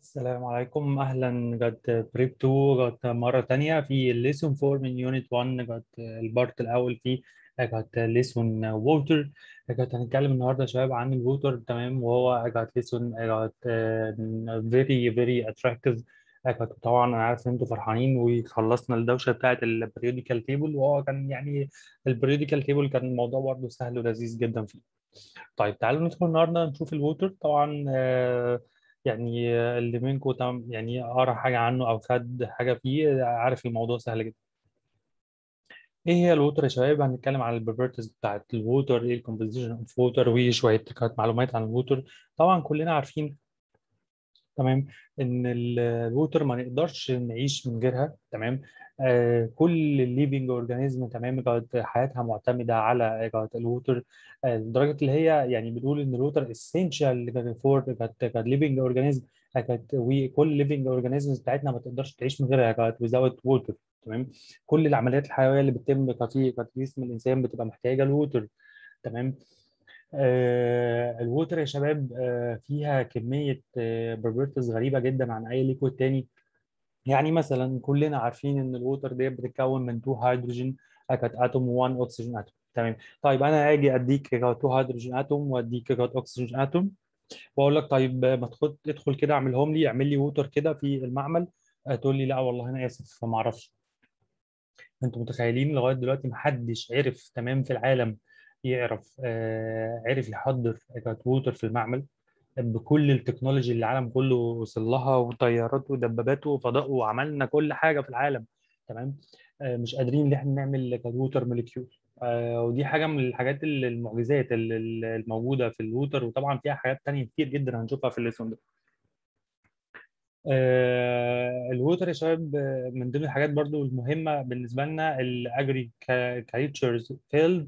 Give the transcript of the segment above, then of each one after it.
السلام عليكم اهلا جت بريب 2 جت مره تانية في الليسون 4 من يونت 1 جت البارت الاول فيه جت ليسون ووتر جت هنتكلم النهارده يا شباب عن الووتر تمام وهو جت ليسون جت فيري فيري اتراكتيف طبعا انا عارف ان انتوا فرحانين وخلصنا الدوشه بتاعت البريوديكال تيبل وهو كان يعني البريوديكال تيبل كان الموضوع برضه سهل ولذيذ جدا فيه طيب تعالوا ندخل النهارده نشوف الووتر طبعا آه، يعني اللي منكم تم يعني قرا حاجه عنه او خد حاجه فيه عارف الموضوع سهل جدا ايه هي الووتر يا شباب هنتكلم عن البروبرتيز بتاعت الووتر ايه الكومبوزيشن اوف ووتر وشويه كانت معلومات عن الووتر طبعا كلنا عارفين تمام ان ال- الووتر ما نقدرش نعيش من غيرها تمام آه كل الليفنج اورجانيزم تمام كانت حياتها معتمده على كانت الووتر آه لدرجه اللي هي يعني بنقول ان الووتر اسينشال فور كانت كانت ليفنج اورجانيزم كانت وكل ليفنج اورجانيزمز بتاعتنا ما تقدرش تعيش من غيرها كانت without ووتر تمام كل العمليات الحيويه اللي بتتم كانت في كانت في جسم الانسان بتبقى محتاجه الووتر تمام آه الووتر يا شباب آه فيها كمية بروبرتيز غريبة جدا عن أي ليكويد تاني يعني مثلا كلنا عارفين إن الووتر دي بتتكون من 2 هيدروجين كانت اتوم و1 اكسجين اتوم تمام طيب أنا هاجي أديك 2 هيدروجين اتوم وأديك اكسجين اتوم وأقول لك طيب ما تدخل ادخل كده اعملهم لي اعمل لي ووتر كده في المعمل آه، تقول لي لا والله أنا آسف فما أعرفش انتوا متخيلين لغايه دلوقتي محدش عرف تمام في العالم يعرف آه عرف يحضر ووتر في المعمل بكل التكنولوجي اللي العالم كله وصل لها وطيارات ودبابات وفضاء وعملنا كل حاجه في العالم تمام آه مش قادرين ان احنا نعمل ووتر موليكيول آه ودي حاجه من الحاجات ال- المعجزات ال- ال- الموجوده في الووتر وطبعا فيها حاجات تانية كتير جدا هنشوفها في الليسون ده آه، الووتر يا شباب آه، من ضمن الحاجات برضو المهمة بالنسبة لنا الأجريكالتشرز فيلد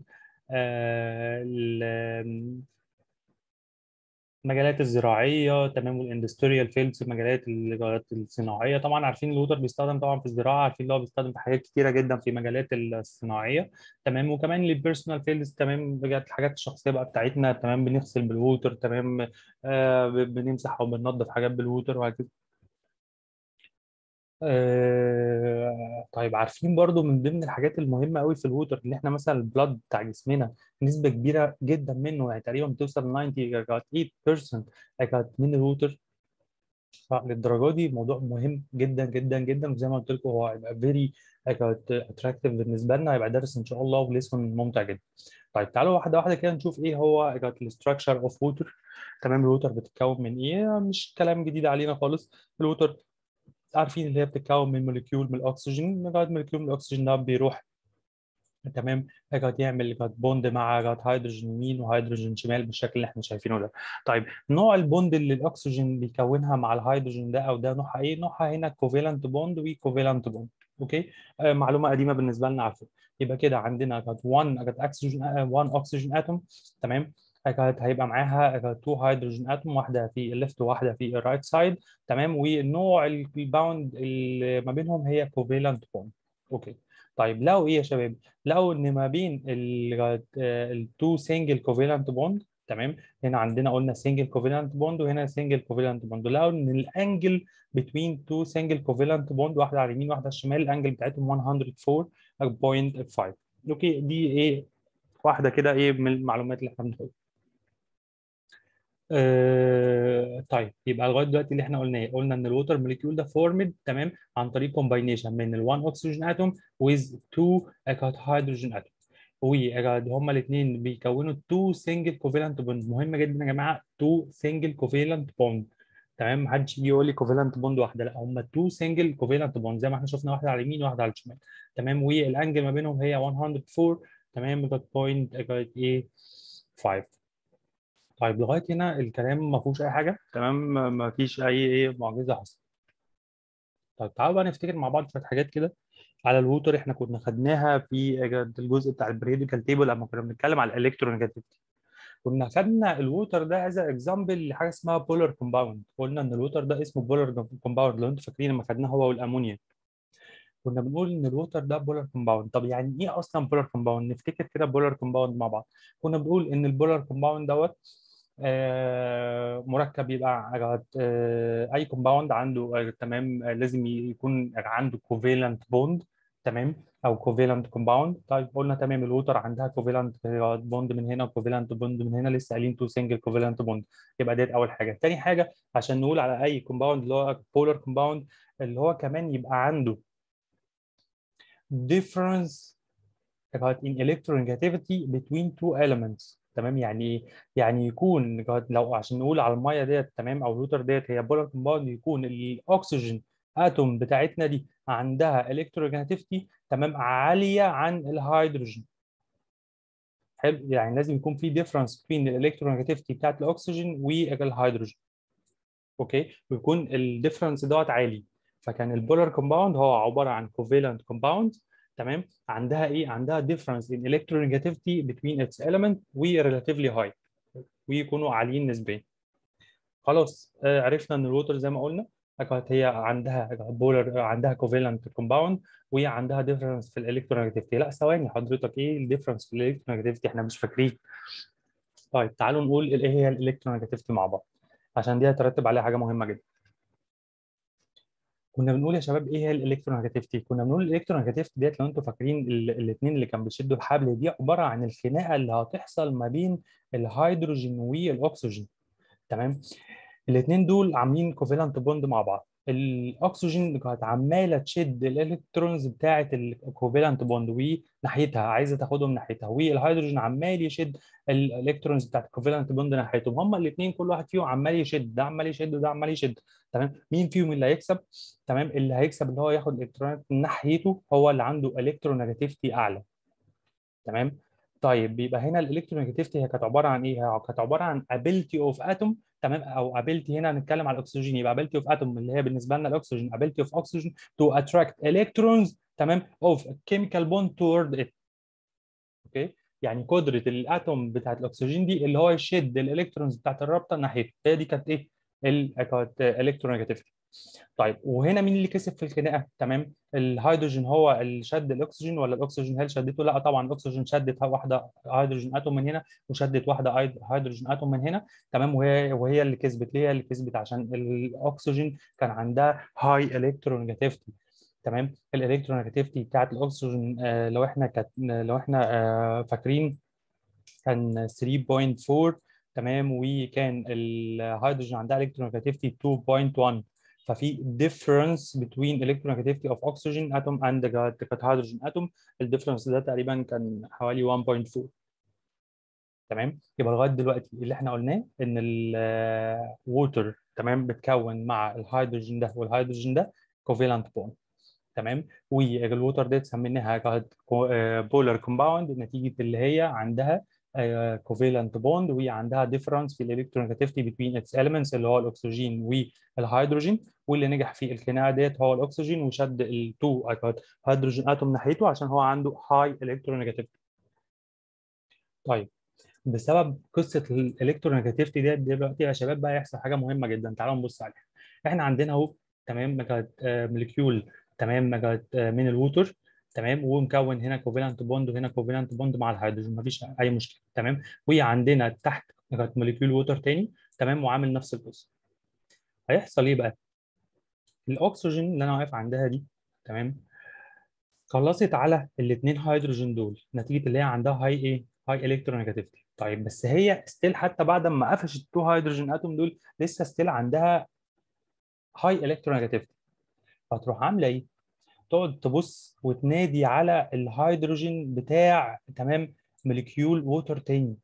المجالات الزراعية تمام والاندستريال فيلدز المجالات ال- الصناعية طبعا عارفين الووتر بيستخدم طبعا في الزراعة عارفين اللي هو بيستخدم في حاجات كتيرة جدا في مجالات الصناعية تمام وكمان البيرسونال فيلدز تمام بجد الحاجات الشخصية بقى بتاعتنا تمام بنغسل بالووتر تمام آه ب- بنمسح او بننظف حاجات بالووتر وهكذا آه، طيب عارفين برضو من ضمن الحاجات المهمة قوي في الووتر ان احنا مثلا البلاد بتاع جسمنا نسبة كبيرة جدا منه يعني تقريبا بتوصل 98% كانت من الووتر فللدرجة دي موضوع مهم جدا جدا جدا وزي ما قلت لكم هو هيبقى فيري اتراكتيف بالنسبة لنا هيبقى درس ان شاء الله وليسون ممتع جدا. طيب تعالوا واحدة واحدة كده نشوف ايه هو الاستراكشر اوف ووتر تمام الووتر بتتكون من ايه مش كلام جديد علينا خالص الووتر عارفين اللي هي بتتكون من موليكيول من الاكسجين لغايه موليكيول من الاكسجين ده بيروح تمام قاعد يعمل قاعد بوند مع قاعد هيدروجين يمين وهيدروجين شمال بالشكل اللي احنا شايفينه ده طيب نوع البوند اللي الاكسجين بيكونها مع الهيدروجين ده او ده نوعها ايه نوعها هنا كوفالنت بوند وكوفالنت بوند اوكي آه معلومه قديمه بالنسبه لنا عارفين يبقى كده عندنا قاعد 1 قاعد اكسجين 1 اكسجين اتوم تمام كانت هيبقى معاها 2 هيدروجين اتوم واحده في الليفت وواحده في الرايت سايد تمام والنوع الباوند اللي ما بينهم هي كوفالنت بوند اوكي طيب لو ايه يا شباب لقوا ان ما بين التو سنجل كوفالنت بوند تمام هنا عندنا قلنا سنجل كوفالنت بوند وهنا سنجل كوفالنت بوند لقوا ان الانجل بتوين تو سنجل كوفالنت بوند واحده على اليمين واحده على الشمال الانجل بتاعتهم 104.5 اوكي دي ايه واحده كده ايه من المعلومات اللي احنا بناخدها آه طيب يبقى لغايه دلوقتي اللي احنا قلناه قلنا ان الووتر موليكيول ده فورمد تمام عن طريق كومباينيشن من ال1 اكسجين اتوم with 2 هيدروجين اتوم وهما الاثنين بيكونوا 2 سنجل كوفالنت بوند مهم جدا يا جماعه 2 سنجل كوفالنت بوند تمام محدش يجي يقول لي كوفالنت بوند واحده لا هم 2 سنجل كوفالنت بوند زي ما احنا شفنا واحده على اليمين وواحده على الشمال تمام والانجل ما بينهم هي 104 تمام بوينت ايه 5 طيب لغايه هنا الكلام ما فيهوش اي حاجه تمام ما فيش اي ايه معجزه حصلت طيب تعالوا بقى نفتكر مع بعض شويه حاجات كده على الووتر احنا كنا خدناها في الجزء بتاع البريديكال تيبل لما كنا بنتكلم على الالكترونيجاتيفيتي كنا خدنا الووتر ده از اكزامبل لحاجه اسمها بولر كومباوند قلنا ان الووتر ده اسمه بولر كومباوند لو انتوا فاكرين لما خدناه هو والامونيا كنا بنقول ان الووتر ده بولار كومباوند طب يعني ايه اصلا بولار كومباوند نفتكر كده بولار كومباوند مع بعض كنا بنقول ان البولار كومباوند دوت آه مركب يبقى آه، اي كومباوند عنده آه، تمام آه، لازم يكون عنده كوفيلنت بوند تمام او كوفيلنت كومباوند طيب قلنا تمام الووتر عندها كوفيلنت بوند من هنا وكوفيلنت بوند من هنا لسه قايلين تو سنجل كوفيلنت بوند يبقى ديت اول حاجه تاني حاجه عشان نقول على اي كومباوند اللي هو بولار كومباوند اللي هو كمان يبقى عنده difference about in electronegativity between two elements تمام يعني ايه؟ يعني يكون لو عشان نقول على الميه ديت تمام او الوتر ديت هي بولار كومباوند يكون الاكسجين اتوم بتاعتنا دي عندها الكتروجينيتيفيتي تمام عاليه عن الهيدروجين حلو يعني لازم يكون في ديفرنس بين الالكتروجينيتيفيتي بتاعت الاكسجين والهيدروجين اوكي ويكون الديفرنس دوت عالي فكان البولار كومباوند هو عباره عن كوفالنت كومباوند تمام عندها ايه عندها difference in electronegativity between its element و relatively high ويكونوا عاليين نسبيا خلاص آه عرفنا ان الووتر زي ما قلنا كانت هي عندها بولر عندها كوفالنت كومباوند وهي عندها ديفرنس في الالكترونيجاتيفيتي لا ثواني حضرتك ايه الديفرنس في الالكترونيجاتيفيتي احنا مش فاكرين طيب تعالوا نقول ايه هي الالكترونيجاتيفيتي مع بعض عشان دي هترتب عليها حاجه مهمه جدا كنا بنقول يا شباب ايه هي الالكترونيجاتيفيتي كنا بنقول الالكترونيجاتيفيتي ديت لو انتم فاكرين الاثنين اللي كانوا بيشدوا الحبل دي عباره عن الخناقه اللي هتحصل ما بين الهيدروجين والاكسجين تمام الاثنين دول عاملين كوفالنت بوند مع بعض الاكسجين كانت عماله تشد الالكترونز بتاعه الكوفالنت بوند وناحيتها عايزه تاخدهم ناحيتها والهيدروجين عمال يشد الالكترونز بتاعه الكوفالنت بوند ناحيتهم هما الاثنين كل واحد فيهم عمال يشد ده عمال يشد وده عمال يشد تمام مين فيهم اللي هيكسب تمام اللي هيكسب اللي هو ياخد الكترونات ناحيته هو اللي عنده الكترونيجاتيفيتي اعلى تمام طيب بيبقى هنا الالكترونيجاتيفيتي هي كانت عباره عن ايه؟ هي كانت عباره عن ability اوف اتوم تمام او ability هنا هنتكلم على الاكسجين يبقى ability اوف اتوم اللي هي بالنسبه لنا الاكسجين ability اوف oxygen to attract electrons تمام of chemical bond toward it اوكي يعني قدره الاتوم بتاعت الاكسجين دي اللي هو يشد الالكترونز بتاعت الرابطه ناحيته هي دي كانت ايه؟ كانت الكترونيجاتيفيتي طيب وهنا مين اللي كسب في الخناقه تمام الهيدروجين هو اللي شد الاكسجين ولا الاكسجين هي اللي شدته لا طبعا الاكسجين شدت واحده هيدروجين اتوم من هنا وشدت واحده هيدروجين اتوم من هنا تمام وهي وهي اللي كسبت ليه هي اللي كسبت عشان الاكسجين كان عندها هاي الكترونيجاتيفيتي تمام الالكترونيجاتيفيتي بتاعت الاكسجين آه لو احنا كت... لو احنا آه فاكرين كان 3.4 تمام وكان الهيدروجين عندها الكترونيجاتيفيتي 2.1 ففي difference between electronegativity of oxygen atom and the hydrogen atom الديفرنس ده تقريبا كان حوالي 1.4 تمام يبقى لغايه دلوقتي اللي احنا قلناه ان الووتر تمام بتكون مع الهيدروجين ده والهيدروجين ده covalent bond تمام والووتر ديت سميناها بولار كومباوند نتيجه اللي هي عندها كوفالنت بوند وهي عندها ديفرنس في الالكترونيجاتيفيتي بين اتس elements اللي هو الاكسجين والهيدروجين واللي نجح في الخناقه ديت هو الاكسجين وشد التو هيدروجين اتوم ناحيته عشان هو عنده هاي الكترونيجاتيفيتي طيب بسبب قصه الالكترونيجاتيفيتي ديت دلوقتي يا شباب بقى يحصل حاجه مهمه جدا تعالوا نبص عليها احنا عندنا اهو تمام كانت موليكيول تمام كانت من الووتر تمام ومكون هنا كوفالنت بوند وهنا كوفالنت بوند مع الهيدروجين مفيش اي مشكله تمام وعندنا تحت كانت موليكيول ووتر تاني تمام وعامل نفس القصه هيحصل ايه بقى الاكسجين اللي انا واقف عندها دي تمام خلصت على الاثنين هيدروجين دول نتيجه اللي هي عندها هاي ايه هاي الكترونيجاتيفيتي طيب بس هي ستيل حتى بعد ما قفشت التو هيدروجين اتوم دول لسه ستيل عندها هاي الكترونيجاتيفيتي فتروح عامله ايه تقعد تبص وتنادي على الهيدروجين بتاع تمام موليكيول ووتر تاني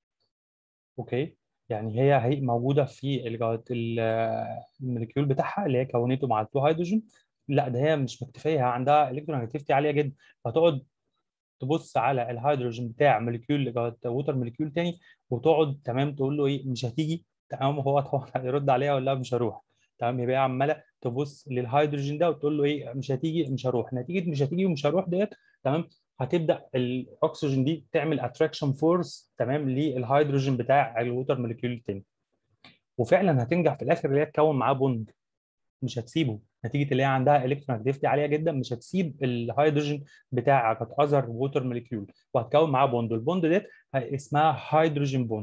اوكي يعني هي هي موجوده في الموليكيول بتاعها اللي هي كونته مع التو هيدروجين لا ده هي مش مكتفيه هي عندها الكترونيجاتيفيتي عاليه جدا فتقعد تبص على الهيدروجين بتاع موليكيول ووتر موليكيول تاني وتقعد تمام تقول له ايه مش هتيجي تمام هو طبعا هيرد عليها ولا مش هروح تمام يبقى عماله تبص للهيدروجين ده وتقول له ايه مش هتيجي مش هروح نتيجه مش هتيجي ومش هروح ديت تمام هتبدا الاكسجين دي تعمل اتراكشن فورس تمام للهيدروجين بتاع الووتر موليكيول التاني وفعلا هتنجح في الاخر اللي هي تكون معاه بوند مش هتسيبه نتيجه اللي هي عندها الكترونيجاتيفيتي عاليه جدا مش هتسيب الهيدروجين بتاع اذر ووتر موليكيول وهتكون معاه بوند والبوند ديت اسمها هيدروجين بوند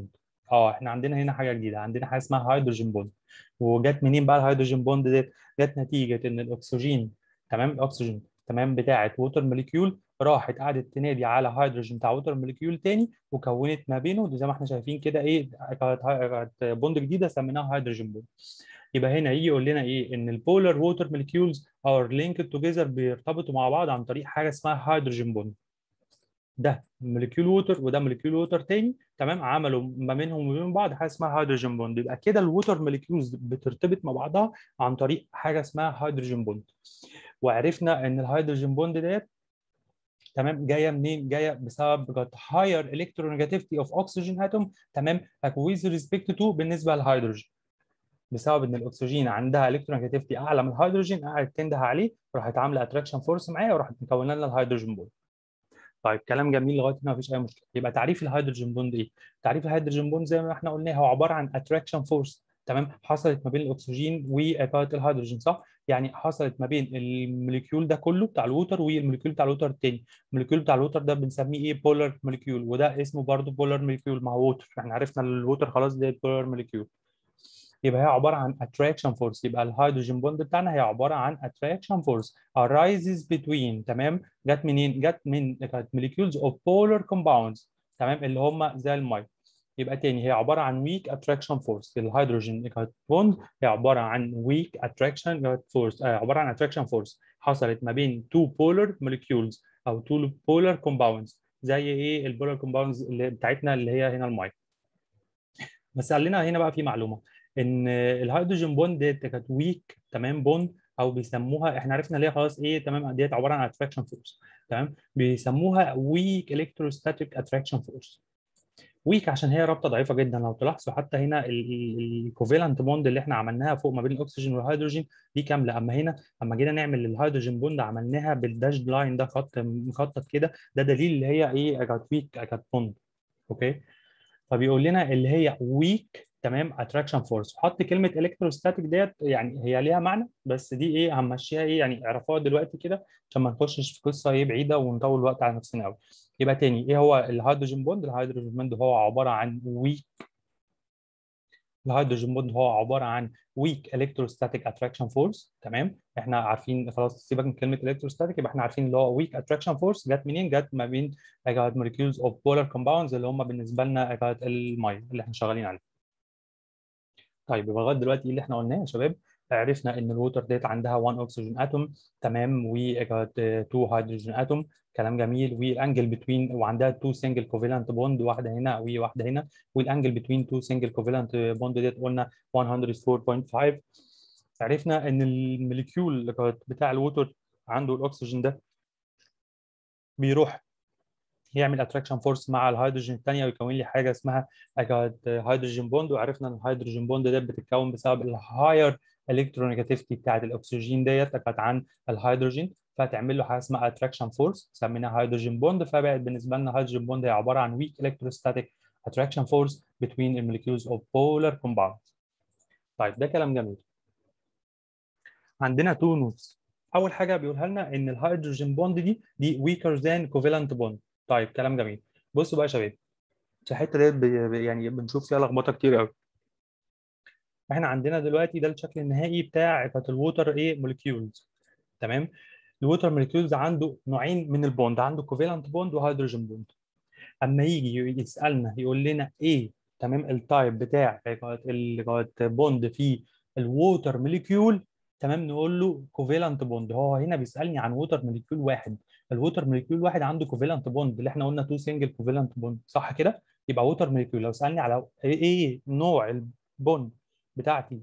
اه احنا عندنا هنا حاجه جديده عندنا حاجه اسمها هيدروجين بوند وجت منين بقى الهيدروجين بوند ديت جت نتيجه ان الاكسجين تمام الاكسجين تمام بتاعه ووتر موليكيول راحت قعدت تنادي على هيدروجين بتاع ووتر موليكيول تاني وكونت ما بينه زي ما احنا شايفين كده ايه كانت بوند جديده سميناها هيدروجين بوند يبقى هنا يجي يقول لنا ايه ان البولار ووتر موليكيولز ار لينكد توجذر بيرتبطوا مع بعض عن طريق حاجه اسمها هيدروجين بوند ده موليكيول ووتر وده موليكيول ووتر تاني تمام عملوا ما بينهم وبين بعض حاجه اسمها هيدروجين بوند يبقى كده الووتر موليكيولز بترتبط مع بعضها عن طريق حاجه اسمها هيدروجين بوند وعرفنا ان الهيدروجين بوند ديت تمام جايه منين جايه بسبب higher electronegativity of oxygen atom تمام with respect to بالنسبه للهيدروجين بسبب ان الاكسجين عندها الكترونيجاتيفيتي اعلى من الهيدروجين قاعد تنده عليه راحت عامله اتراكشن فورس معاه وراحت مكونه لنا الهيدروجين بوند طيب كلام جميل لغايه هنا مفيش اي مشكله يبقى تعريف الهيدروجين بوند ايه تعريف الهيدروجين بوند زي ما احنا قلنا هو عباره عن اتراكشن فورس تمام حصلت ما بين الاكسجين والهيدروجين صح يعني حصلت ما بين الموليكيول ده كله بتاع الووتر والموليكيول بتاع الووتر الثاني الموليكيول بتاع الووتر ده بنسميه ايه بولار موليكيول وده اسمه برضه بولار موليكيول ما هو ووتر احنا عرفنا الووتر خلاص ده بولار موليكيول يبقى هي عباره عن attraction force يبقى الهيدروجين بوند بتاعنا هي عباره عن attraction force arises between تمام جت منين؟ جت من كانت molecules of polar compounds تمام اللي هم زي الميه يبقى تاني هي عباره عن weak attraction force الهيدروجين بوند هي عباره عن weak attraction force آه عباره عن attraction force حصلت ما بين two polar molecules او two polar compounds زي ايه البولار كومباوندز اللي بتاعتنا اللي هي هنا الميه بس قال لنا هنا بقى في معلومه ان الهيدروجين بوند ديت كانت ويك تمام بوند او بيسموها احنا عرفنا ليه خلاص ايه تمام ديت عباره عن اتراكشن فورس تمام بيسموها ويك الكتروستاتيك اتراكشن فورس ويك عشان هي رابطه ضعيفه جدا لو تلاحظوا حتى هنا الكوفيلنت بوند اللي احنا عملناها فوق ما بين الاكسجين والهيدروجين دي كامله اما هنا اما جينا نعمل الهيدروجين بوند عملناها بالداش لاين ده خط مخطط كده ده دليل اللي هي ايه كانت ويك كانت بوند اوكي فبيقول لنا اللي هي ويك تمام اتراكشن فورس حط كلمه الكتروستاتيك ديت يعني هي ليها معنى بس دي ايه هنمشيها ايه يعني اعرفوها دلوقتي كده عشان ما نخشش في قصه ايه بعيده ونطول الوقت على نفسنا قوي يبقى تاني ايه هو الهيدروجين بوند الهيدروجين بوند هو عباره عن ويك الهيدروجين بوند هو عباره عن ويك الكتروستاتيك اتراكشن فورس تمام احنا عارفين خلاص سيبك من كلمه الكتروستاتيك يبقى احنا عارفين اللي هو ويك اتراكشن فورس جت منين جت ما بين موليكيولز اوف بولار كومباوندز اللي هم بالنسبه لنا الميه اللي احنا شغالين عليها طيب يبقى لغايه دلوقتي اللي احنا قلناه يا شباب عرفنا ان الووتر ديت عندها 1 اكسجين اتوم تمام و 2 هيدروجين اتوم كلام جميل والانجل بتوين وعندها 2 سنجل كوفالنت بوند واحده هنا وواحده هنا والانجل بتوين 2 سنجل كوفالنت بوند ديت قلنا 104.5 عرفنا ان الموليكيول اللي كانت بتاع الووتر عنده الاكسجين ده بيروح يعمل اتراكشن فورس مع الهيدروجين الثانيه ويكون لي حاجه اسمها هيدروجين بوند وعرفنا ان الهيدروجين بوند ده بتتكون بسبب الهاير الكترونيجاتيفيتي بتاعت الاكسجين ديت كانت عن الهيدروجين فتعمل له حاجه اسمها اتراكشن فورس سميناها هيدروجين بوند فبقت بالنسبه لنا هيدروجين بوند هي عباره عن ويك الكتروستاتيك attraction force between the molecules of polar compounds. طيب ده كلام جميل. عندنا تو نوتس. اول حاجه بيقولها لنا ان الهيدروجين بوند دي دي weaker than covalent bond. طيب كلام جميل. بصوا بقى يا شباب. الحته ديت يعني بنشوف فيها لخبطه كتير قوي. احنا عندنا دلوقتي ده الشكل النهائي بتاع بتاعت الووتر ايه موليكيولز تمام الووتر موليكيولز عنده نوعين من البوند عنده كوفالنت بوند وهيدروجين بوند اما يجي يسالنا يقول لنا ايه تمام التايب بتاع البوند في الووتر موليكيول تمام نقول له كوفالنت بوند هو هنا بيسالني عن ووتر موليكيول واحد الووتر موليكيول واحد عنده كوفالنت بوند اللي احنا قلنا تو سنجل كوفالنت بوند صح كده يبقى ووتر موليكيول لو سالني على ايه نوع البوند بتاعتي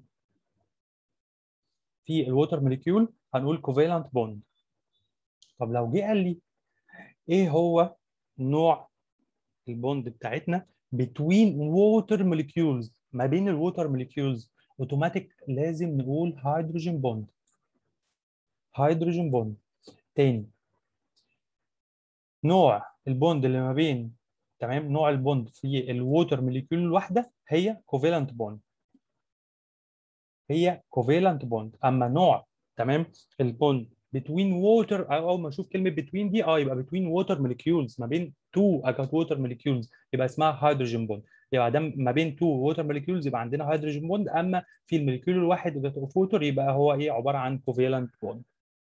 في الووتر موليكيول هنقول كوفالنت بوند طب لو جه قال لي ايه هو نوع البوند بتاعتنا between water molecules ما بين الووتر موليكيولز اوتوماتيك لازم نقول هيدروجين بوند هيدروجين بوند تاني نوع البوند اللي ما بين تمام نوع البوند في الووتر موليكيول الواحده هي كوفالنت بوند هي كوفالنت بوند اما نوع تمام البوند between water اول ما اشوف كلمه between دي اه يبقى between water molecules ما بين two اجات water molecules يبقى اسمها هيدروجين بوند يبقى ده ما بين تو ووتر موليكيولز يبقى عندنا هيدروجين بوند اما في الموليكيول الواحد اوف ووتر يبقى هو ايه عباره عن كوفيلنت بوند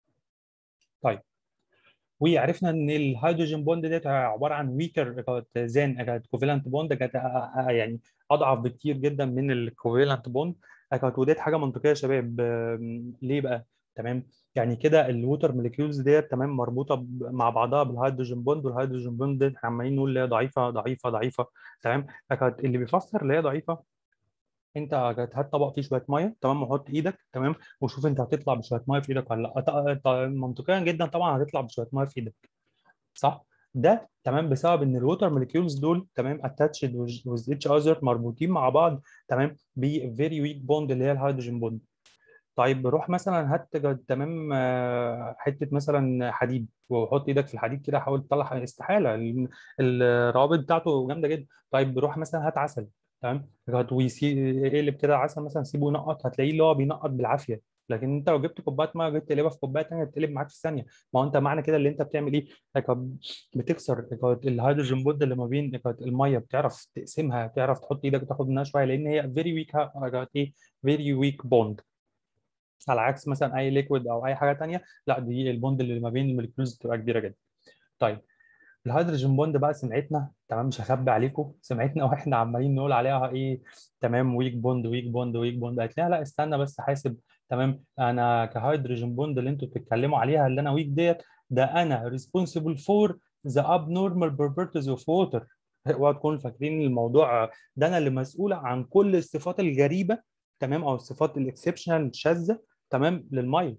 طيب وعرفنا ان الهيدروجين بوند ديت عباره عن ويكر زان كوفيلنت بوند كانت يعني اضعف بكتير جدا من الكوفيلنت بوند كانت وديت حاجه منطقيه يا شباب ليه بقى تمام يعني كده الووتر موليكيولز ديت تمام مربوطه مع بعضها بالهيدروجين بوند والهيدروجين بوند ديت عمالين نقول اللي هي ضعيفه ضعيفه ضعيفه تمام فكانت اللي بيفسر اللي هي ضعيفه انت هات طبق فيه شويه ميه تمام وحط ايدك تمام وشوف انت هتطلع بشويه ميه في ايدك ولا لا منطقيا جدا طبعا هتطلع بشويه ميه في ايدك صح ده تمام بسبب ان الووتر موليكيولز دول تمام اتاتشد وذ اتش اذر مربوطين مع بعض تمام ب فيري ويك بوند اللي هي الهيدروجين بوند طيب روح مثلا هات تمام حته مثلا حديد وحط ايدك في الحديد كده حاول تطلع استحاله الروابط بتاعته جامده جدا طيب روح مثلا هات عسل تمام ويقلب كده عسل مثلا سيبه ينقط هتلاقيه اللي هو بينقط بالعافيه لكن انت لو جبت كوبايه ميه وجبت تقلبها في كوبايه ثانيه تقلب معاك في ثانيه ما هو انت معنى كده اللي انت بتعمل ايه بتكسر الهيدروجين بوند اللي ما بين الميه بتعرف تقسمها تعرف تحط ايدك وتاخد منها شويه لان هي فيري ويك ايه فيري ويك بوند على عكس مثلا اي ليكويد او اي حاجه ثانيه لا دي البوند اللي ما بين الموليكيولز بتبقى كبيره جدا طيب الهيدروجين بوند بقى سمعتنا تمام مش هخبي عليكم سمعتنا واحنا عمالين نقول عليها ايه تمام ويك بوند ويك بوند ويك بوند قالت لها لا استنى بس حاسب تمام انا كهيدروجين بوند اللي انتوا بتتكلموا عليها اللي انا ويك ديت ده انا ريسبونسبل فور ذا abnormal properties اوف ووتر اوعوا تكونوا فاكرين الموضوع ده انا اللي مسؤول عن كل الصفات الغريبه تمام او الصفات الاكسبشنال الشاذه تمام للميه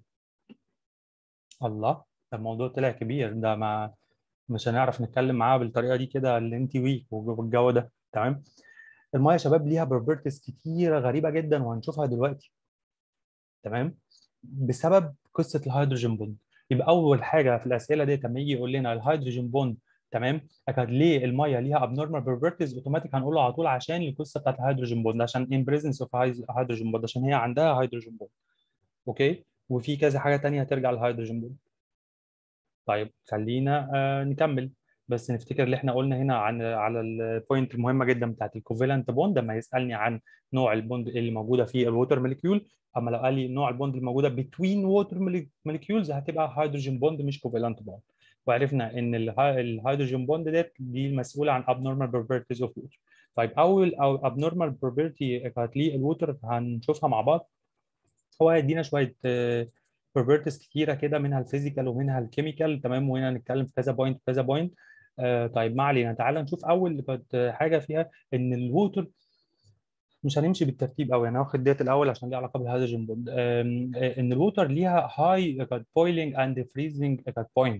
الله ده الموضوع طلع كبير ده ما مش هنعرف نتكلم معاها بالطريقه دي كده اللي انت ويك والجو ده تمام الميه يا شباب ليها بروبرتيز كتيره غريبه جدا وهنشوفها دلوقتي تمام بسبب قصه الهيدروجين بوند يبقى اول حاجه في الاسئله دي لما يجي يقول لنا الهيدروجين بوند تمام اكيد ليه الميه ليها ابنورمال بروبرتيز اوتوماتيك هنقول له على طول عشان القصه بتاعت الهيدروجين بوند عشان ان بريزنس اوف هيدروجين بوند عشان هي عندها هيدروجين بوند اوكي وفي كذا حاجه ثانيه هترجع للهيدروجين بوند طيب خلينا آه نكمل بس نفتكر اللي احنا قلنا هنا عن على البوينت المهمه جدا بتاعت الكوفالنت بوند لما يسالني عن نوع البوند اللي موجوده في الووتر موليكيول اما لو قال لي نوع البوند اللي موجوده بين ووتر موليكيولز هتبقى هيدروجين بوند مش كوفالنت بوند وعرفنا ان الهيدروجين بوند ديت دي مسؤوله عن abnormal properties of water طيب اول او abnormal property كانت ليه الووتر هنشوفها مع بعض هو هيدينا شويه بروبرتيز كتيره كده منها الفيزيكال ومنها الكيميكال تمام وهنا هنتكلم في كذا بوينت كذا بوينت آه طيب ما علينا تعالى نشوف اول كانت حاجه فيها ان الووتر مش هنمشي بالترتيب قوي انا واخد ديت الاول عشان ليه علاقه بالهيدروجين بوند ان الووتر ليها هاي بويلينج اند فريزنج بوينت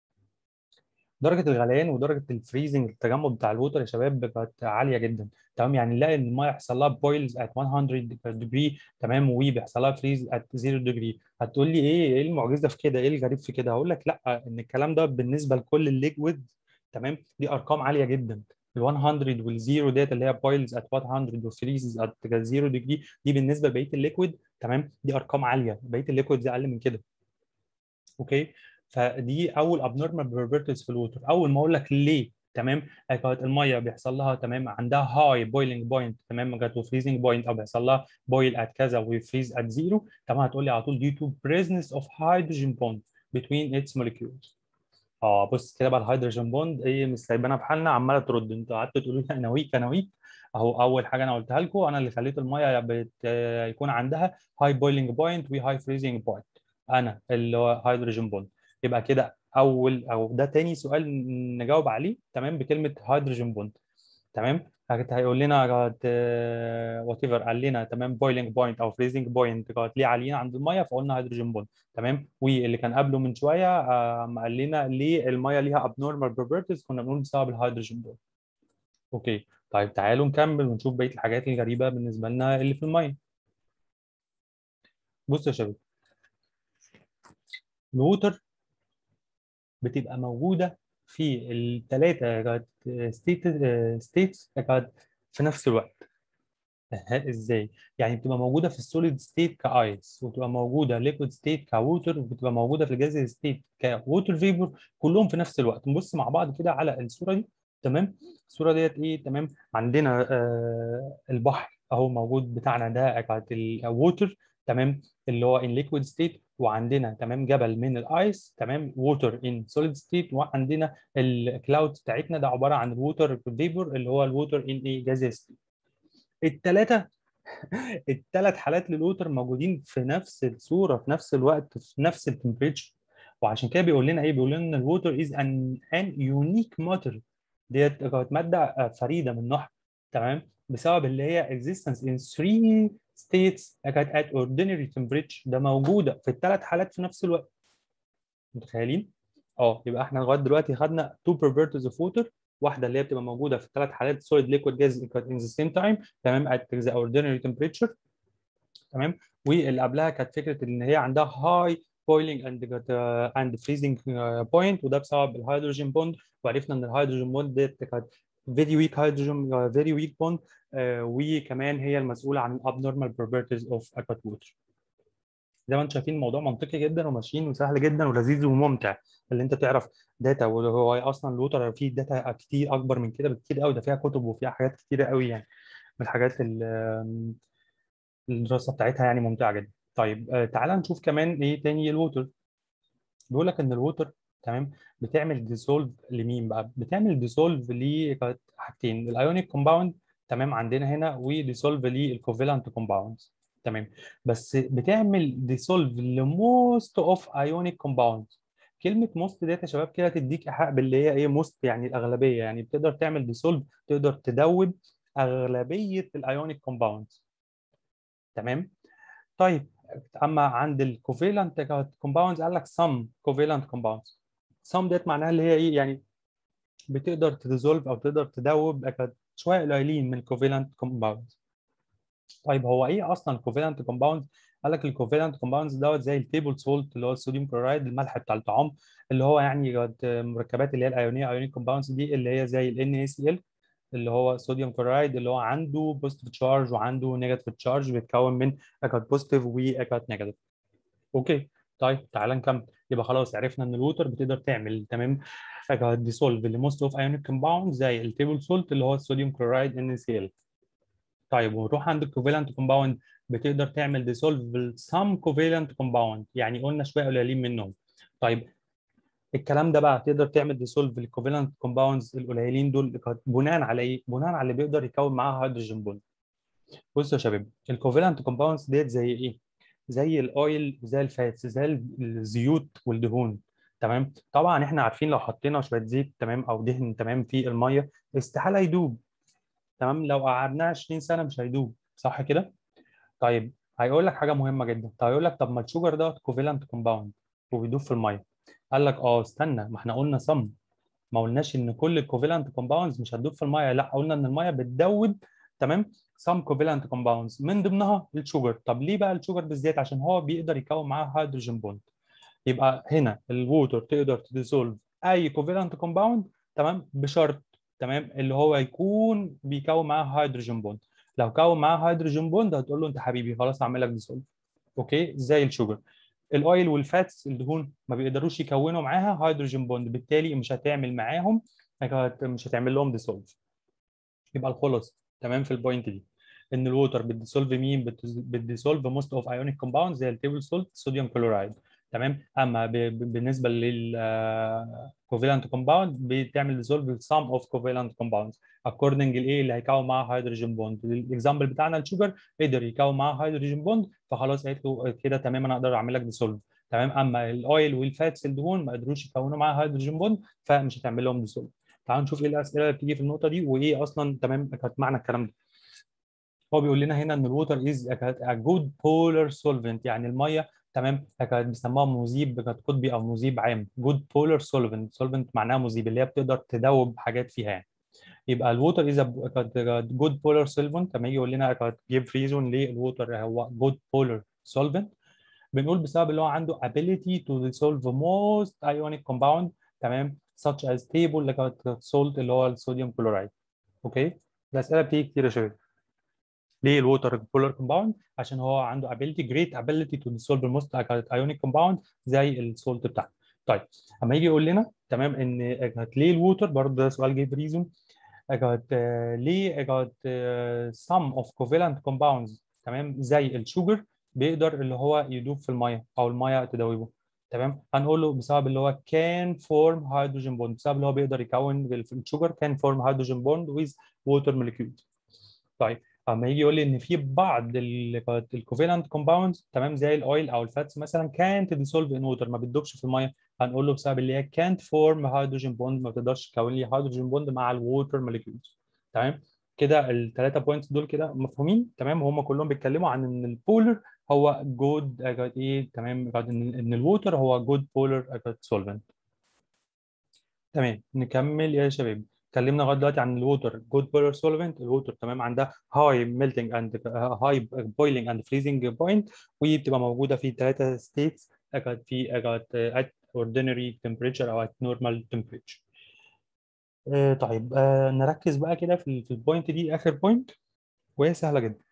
درجه الغليان ودرجه الفريزنج التجمد بتاع الووتر يا شباب كانت عاليه جدا تمام يعني نلاقي ان الميه يحصل لها بويلز ات 100 ديجري تمام وبيحصل لها فريز ات 0 ديجري هتقول لي ايه ايه المعجزه في كده ايه الغريب في كده هقول لك لا ان الكلام ده بالنسبه لكل الليكويد تمام دي ارقام عاليه جدا ال 100 والزيرو ديت اللي هي بويلز ات 100 وفريز ات 0 ديجري دي بالنسبه لبقيه الليكويد تمام دي ارقام عاليه بقيه الليكويد اقل من كده اوكي فدي اول ابنورمال بروبرتيز في الووتر اول ما اقول لك ليه تمام كانت الميه بيحصل لها تمام عندها هاي بويلنج بوينت تمام جت فريزنج بوينت او بيحصل لها بويل ات كذا ويفريز ات زيرو طبعا هتقول لي على طول due to presence of hydrogen bond between its molecules اه بص كده بقى الهيدروجين بوند ايه مش سايبانا في حالنا عماله ترد انتوا قعدتوا تقولوا لي انا ويك انا ويك اهو اول حاجه انا قلتها لكم انا اللي خليت الميه بت... يكون عندها هاي بويلنج بوينت وهاي فريزنج بوينت انا اللي هو هيدروجين بوند يبقى كده اول او ده تاني سؤال نجاوب عليه تمام بكلمه هيدروجين بوند تمام هيقول لنا وات ايفر قال لنا تمام بويلنج بوينت او فريزنج بوينت كانت ليه عاليين عند الميه فقلنا هيدروجين بوند تمام واللي كان قبله من شويه قال لنا ليه الميه ليها ابنورمال بروبرتيز كنا بنقول بسبب الهيدروجين بوند اوكي طيب تعالوا نكمل ونشوف بقيه الحاجات الغريبه بالنسبه لنا اللي في الميه بصوا يا شباب الووتر بتبقى موجوده في الثلاثه ستيت ستيتس في نفس الوقت ازاي يعني بتبقى موجوده في السوليد ستيت كايس وتبقى موجوده ليكويد ستيت كووتر وبتبقى موجوده في الجاز ستيت كووتر فيبر كلهم في نفس الوقت نبص مع بعض كده على الصوره دي تمام الصوره ديت ايه تمام عندنا آه البحر اهو موجود بتاعنا ده الووتر تمام اللي هو ان ليكويد ستيت وعندنا تمام جبل من الايس تمام ووتر ان سوليد ستيت وعندنا الكلاود بتاعتنا ده عباره عن الووتر فيبور اللي هو الووتر ان ايه جاز ستيت الثلاثه الثلاث حالات للووتر موجودين في نفس الصوره في نفس الوقت في نفس التمبريتشر وعشان كده بيقول لنا ايه بيقول لنا ان الووتر از ان ان يونيك ماتر ديت كانت ماده فريده من نوعها تمام بسبب اللي هي existence in three states كانت at ordinary temperature ده موجوده في الثلاث حالات في نفس الوقت متخيلين؟ اه يبقى احنا لغايه دلوقتي خدنا two properties of water واحده اللي هي بتبقى موجوده في الثلاث حالات solid liquid gas in the same time تمام at the ordinary temperature تمام واللي قبلها كانت فكره ان هي عندها high boiling and uh, and freezing uh, point وده بسبب الهيدروجين بوند وعرفنا ان الهيدروجين بوند ديت كانت very weak hydrogen uh, very weak bond uh, وكمان هي المسؤوله عن abnormal properties of aquatic water زي ما انتم شايفين الموضوع منطقي جدا وماشيين وسهل جدا ولذيذ وممتع اللي انت تعرف داتا وهو اصلا الووتر فيه داتا كتير اكبر من كده بكتير قوي ده فيها كتب وفيها حاجات كتيره قوي يعني من الحاجات الدراسه بتاعتها يعني ممتعه جدا طيب تعال نشوف كمان ايه تاني الووتر بيقول لك ان الووتر تمام بتعمل ديسولف لمين بقى بتعمل ديسولف لحاجتين الايونيك كومباوند تمام عندنا هنا وديسولف للكوفالنت كومباوندز تمام بس بتعمل ديسولف لموست اوف ايونيك كومباوند كلمه موست ديت يا شباب كده تديك ايحاء باللي هي ايه موست يعني الاغلبيه يعني بتقدر تعمل ديسولف تقدر تدوب اغلبيه الايونيك كومباوندز تمام طيب اما عند الكوفالنت كومباوندز قال لك some covalent compounds some ديت معناها اللي هي ايه يعني بتقدر تديزولف او تقدر تدوب شويه قليلين من الكوفالنت كومباوندز طيب هو ايه اصلا الكوفالنت كومباوندز قال لك الكوفالنت كومباوندز دوت زي التيبل سولت اللي هو الصوديوم كلورايد الملح بتاع الطعام اللي هو يعني مركبات اللي هي الايونيه ايونيك كومباوندز دي اللي هي زي ال NaCl اللي هو صوديوم كلورايد اللي هو عنده بوزيتيف تشارج وعنده نيجاتيف تشارج بيتكون من اكاد بوزيتيف واكاد نيجاتيف اوكي طيب تعال نكمل يبقى خلاص عرفنا ان الووتر بتقدر تعمل تمام ديسولف لموست اوف ايونيك كومباوند زي التيبل سولت اللي هو الصوديوم كلورايد NaCl طيب ونروح عند الكوفالنت كومباوند بتقدر تعمل ديسولف بالسام كوفالنت كومباوند يعني قلنا شويه قليلين منهم طيب الكلام ده بقى تقدر تعمل ديسولف للكوفالنت كومباوندز القليلين دول بناء على ايه؟ بناء على اللي بيقدر يكون معاها هيدروجين بوند. بصوا يا شباب الكوفالنت كومباوندز ديت زي ايه؟ زي الاويل زي الفاتس زي الزيوت والدهون تمام؟ طبعا احنا عارفين لو حطينا شويه زيت تمام او دهن تمام في الميه استحاله يدوب تمام؟ لو قعدناه 20 سنه مش هيدوب صح كده؟ طيب هيقول لك حاجه مهمه جدا طيب هيقول لك طب ما الشوجر ده كوفالنت كومباوند وبيدوب في الميه قال لك اه استنى ما احنا قلنا صم ما قلناش ان كل الكوفالنت كومباوندز مش هتدوب في الميه لا قلنا ان الميه بتدوب تمام سم كوفالنت كومباوندز من ضمنها الشوجر طب ليه بقى الشوجر بالذات عشان هو بيقدر يكون معاه هيدروجين بوند يبقى هنا الووتر تقدر تديسولف اي كوفالنت كومباوند تمام بشرط تمام اللي هو يكون بيكون معاه هيدروجين بوند لو كون معاه هيدروجين بوند هتقول له انت حبيبي خلاص هعمل لك ديسولف اوكي زي الشوجر الاويل والفاتس الدهون ما بيقدروش يكونوا معاها هيدروجين بوند بالتالي مش هتعمل معاهم مش هتعمل لهم ديسولف يبقى الخلاص تمام في البوينت دي ان الووتر بتديسولف مين بتديسولف موست اوف ايونيك كومباوند زي التيبل سولت صوديوم كلورايد تمام اما بالنسبه للكوفالنت كومباوند بتعمل ديسولف سام اوف كوفالنت كومباوندز اكوردنج لايه اللي هيكون معاه هيدروجين بوند الاكزامبل بتاعنا الشوجر قدر يكون معاه هيدروجين بوند فخلاص قالت له كده تمام انا اقدر اعمل لك ديسولف تمام اما الاويل والفاتس الدهون ما قدروش يكونوا معاها هيدروجين بوند فمش هتعمل لهم ديسولف تعالوا نشوف ايه الاسئله اللي بتيجي في النقطه دي وايه اصلا تمام كانت معنى الكلام ده هو بيقول لنا هنا ان الووتر از ا جود بولر سولفنت يعني الميه تمام كانت بيسموها مذيب كانت قطبي او مذيب عام جود بولر سولفنت سولفنت معناها مذيب اللي هي بتقدر تدوب حاجات فيها يعني يبقى الووتر از جود بولر سولفنت لما يجي يقول لنا كانت جيف ريزون ليه الووتر هو جود بولر سولفنت بنقول بسبب اللي هو عنده ability to dissolve most ionic compound تمام such as table اللي كانت salt اللي هو الصوديوم كلورايد اوكي الاسئله بتيجي كتير يا شباب ليه الووتر بولر كومباوند عشان هو عنده ability great ability to dissolve most ionic compound زي السولت بتاعته طيب اما يجي يقول لنا تمام ان اجهت ليه الووتر برضه ده سؤال جايب ريزون اجهت آه، ليه اجهت سم اوف covalent compounds تمام زي الشوجر بيقدر اللي هو يدوب في الميه او الميه تدوبه تمام هنقول له بسبب اللي هو كان فورم هيدروجين بوند بسبب اللي هو بيقدر يكون الشوجر كان فورم هيدروجين بوند ويز ووتر molecules طيب اما يجي يقول لي ان في بعض الكوفالنت كومباوندز تمام زي الاويل او الفاتس مثلا كانت ديسولف ان ووتر ما بتدوبش في الميه هنقول له بسبب اللي هي كانت فورم هيدروجين بوند ما بتقدرش تكون لي هيدروجين بوند مع الووتر موليكيولز تمام كده الثلاثه بوينتس دول كده مفهومين تمام هم كلهم بيتكلموا عن ان البولر هو جود ايه تمام ان ان الووتر هو جود بولر سولفنت تمام نكمل يا شباب اتكلمنا لغايه دلوقتي عن الووتر جود بولر سولفنت الووتر تمام عندها هاي ميلتنج اند هاي بويلنج اند فريزنج بوينت وبتبقى موجوده في ثلاثه ستيتس في ات ordinary temperature او at normal temperature آه طيب آه نركز بقى كده في في البوينت دي اخر بوينت وهي سهله جدا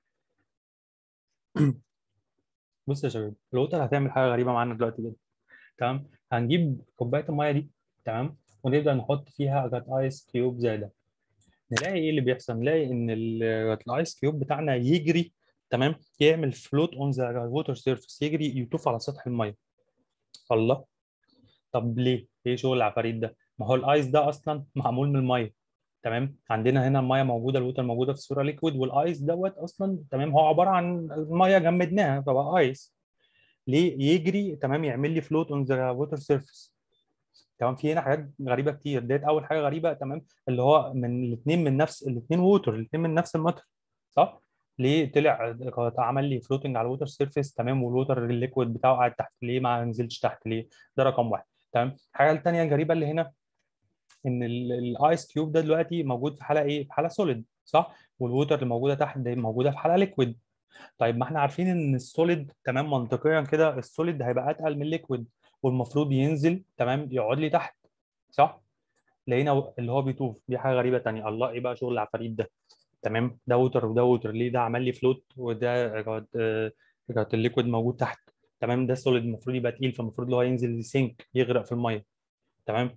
بص يا شباب الووتر هتعمل حاجه غريبه معانا دلوقتي جدا تمام هنجيب كوبايه الميه دي تمام ونبدا نحط فيها جات ايس كيوب زي ده نلاقي ايه اللي بيحصل نلاقي ان الايس كيوب بتاعنا يجري تمام يعمل فلوت اون ذا ووتر سيرفيس يجري يطوف على سطح الميه الله طب ليه؟ ايه شغل العفاريت ده؟ ما هو الايس ده اصلا معمول من الميه تمام؟ عندنا هنا الميه موجوده الووتر موجوده في صوره ليكويد والايس دوت اصلا تمام هو عباره عن الميه جمدناها فبقى ايس ليه يجري تمام يعمل لي فلوت اون ذا ووتر سيرفيس تمام في هنا حاجات غريبه كتير ديت اول حاجه غريبه تمام اللي هو من الاثنين من نفس الاثنين ووتر الاثنين من نفس المطر صح؟ ليه طلع عمل لي فلوتنج على الووتر سيرفيس تمام والووتر الليكويد بتاعه قاعد تحت ليه ما نزلش تحت ليه؟ ده رقم واحد تمام الحاجه الثانيه الغريبه اللي هنا ان الايس كيوب ده دلوقتي موجود في حاله ايه؟ في حاله سوليد صح؟ والووتر اللي موجوده تحت دي موجوده في حاله ليكويد طيب ما احنا عارفين ان السوليد تمام منطقيا كده السوليد هيبقى اتقل من الليكويد والمفروض ينزل تمام يقعد لي تحت صح؟ لقينا اللي هو بيطوف دي حاجه غريبه ثانيه الله ايه بقى شغل العفاريت ده تمام ده ووتر وده ووتر ليه ده عمل لي فلوت وده كانت الليكويد موجود تحت تمام ده سوليد المفروض يبقى تقيل فالمفروض اللي هو ينزل يسينك يغرق في الميه تمام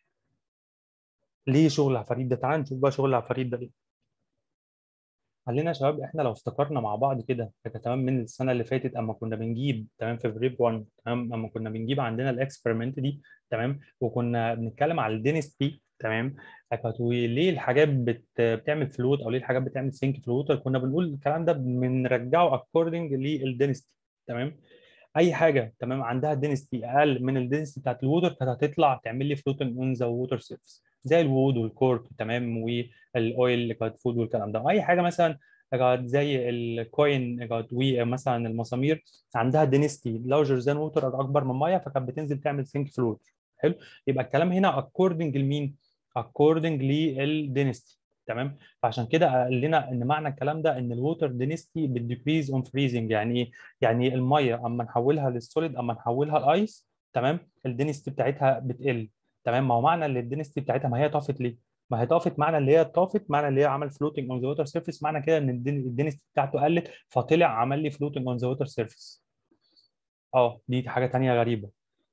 ليه شغل العفاريت ده تعال نشوف بقى شغل العفاريت ده ليه خلينا يا شباب احنا لو افتكرنا مع بعض كده تمام من السنه اللي فاتت اما كنا بنجيب تمام في بريب 1 تمام اما كنا بنجيب عندنا الاكسبيرمنت دي تمام وكنا بنتكلم على الدينستي تمام وليه الحاجات بت... بتعمل فلوت او ليه الحاجات بتعمل سينك في الووتر كنا بنقول الكلام ده بنرجعه اكوردنج للدينستي تمام اي حاجه تمام عندها دينستي اقل من الدينستي بتاعت الووتر كانت هتطلع تعمل لي فلوتنج اون ذا ووتر سيرفيس زي الوود والكورك تمام والاويل اللي كانت فود والكلام ده اي حاجه مثلا كانت زي الكوين كانت ومثلا المسامير عندها دينستي لارجر ذان ووتر اكبر من ميه فكانت بتنزل تعمل سينك فلوت حلو يبقى الكلام هنا اكوردنج لمين؟ اكوردنج للدينستي تمام فعشان كده قال لنا ان معنى الكلام ده ان الووتر دينستي بتديكريز اون فريزنج يعني ايه؟ يعني الميه اما نحولها للسوليد اما نحولها لايس تمام الدينستي بتاعتها بتقل تمام ما هو معنى ان الدينستي بتاعتها ما هي طافت ليه؟ ما هي طافت معنى اللي هي طافت معنى اللي هي عمل فلوتنج اون ذا ووتر سيرفيس معنى كده ان الدينستي بتاعته قلت فطلع عمل لي فلوتنج اون ذا ووتر سيرفيس اه دي حاجه ثانيه غريبه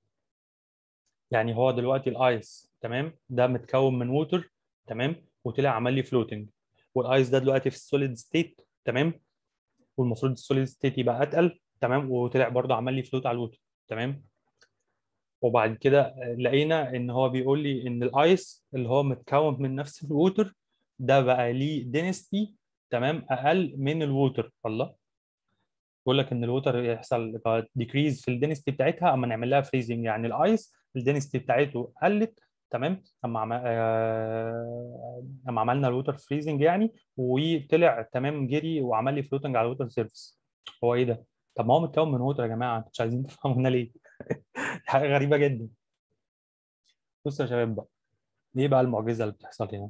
يعني هو دلوقتي الايس تمام ده متكون من ووتر تمام وطلع عمل لي فلوتنج والايس ده دلوقتي في السوليد ستيت تمام والمفروض السوليد ستيت يبقى اتقل تمام وطلع برضه عمل لي فلوت على الووتر تمام وبعد كده لقينا ان هو بيقول لي ان الايس اللي هو متكون من نفس الووتر ده بقى ليه دينستي تمام اقل من الووتر الله بيقول لك ان الووتر يحصل ديكريز في الدينستي بتاعتها اما نعمل لها فريزنج يعني الايس الدينستي بتاعته قلت تمام اما عم... اما عملنا الووتر فريزنج يعني وطلع تمام جري وعمل لي فلوتنج على الووتر سيرفيس هو ايه ده؟ طب ما هو متكون من ووتر يا جماعه انتوا مش عايزين تفهموا هنا ليه؟ حاجه غريبه جدا بصوا يا شباب بقى ايه بقى المعجزه اللي بتحصل هنا؟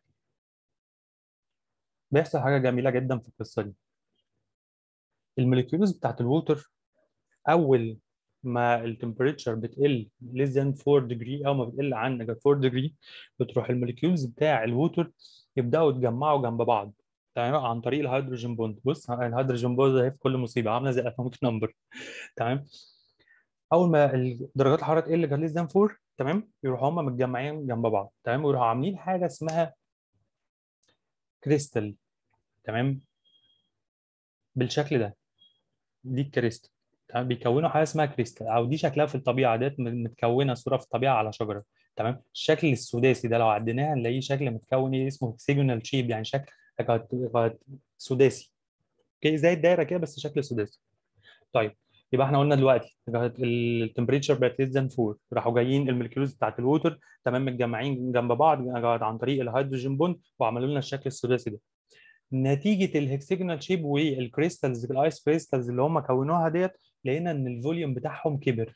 بيحصل حاجه جميله جدا في القصه دي الموليكيولز بتاعت الووتر اول ما التمبريتشر بتقل less than 4 degree او ما بتقل عن 4 degree بتروح الموليكيولز بتاع الووتر يبداوا يتجمعوا جنب بعض تمام عن طريق الهيدروجين بوند بص الهيدروجين بوند ده في كل مصيبه عامله زي اتوميك نمبر تمام اول ما ال- درجات الحراره تقل جليس ذان 4 تمام يروحوا هم متجمعين جنب بعض تمام ويروحوا عاملين حاجه اسمها كريستال تمام بالشكل ده دي الكريستال تمام بيكونوا حاجه اسمها كريستال او دي شكلها في الطبيعه ديت م- متكونه صوره في الطبيعه على شجره تمام الشكل السداسي ده لو عديناها هنلاقيه شكل متكون ايه اسمه هكسيجونال شيب يعني شكل قد- قد سداسي اوكي زي الدايره كده بس شكل سداسي طيب يبقى احنا قلنا دلوقتي التمبريتشر بقت ليس ذان 4 راحوا جايين المولكيولز بتاعت الووتر تمام متجمعين جنب بعض عن طريق الهيدروجين بوند وعملوا لنا الشكل السداسي ده نتيجه الهكسيجونال شيب والكريستالز الايس كريستالز اللي هم كونوها ديت لقينا ان الفوليوم بتاعهم كبر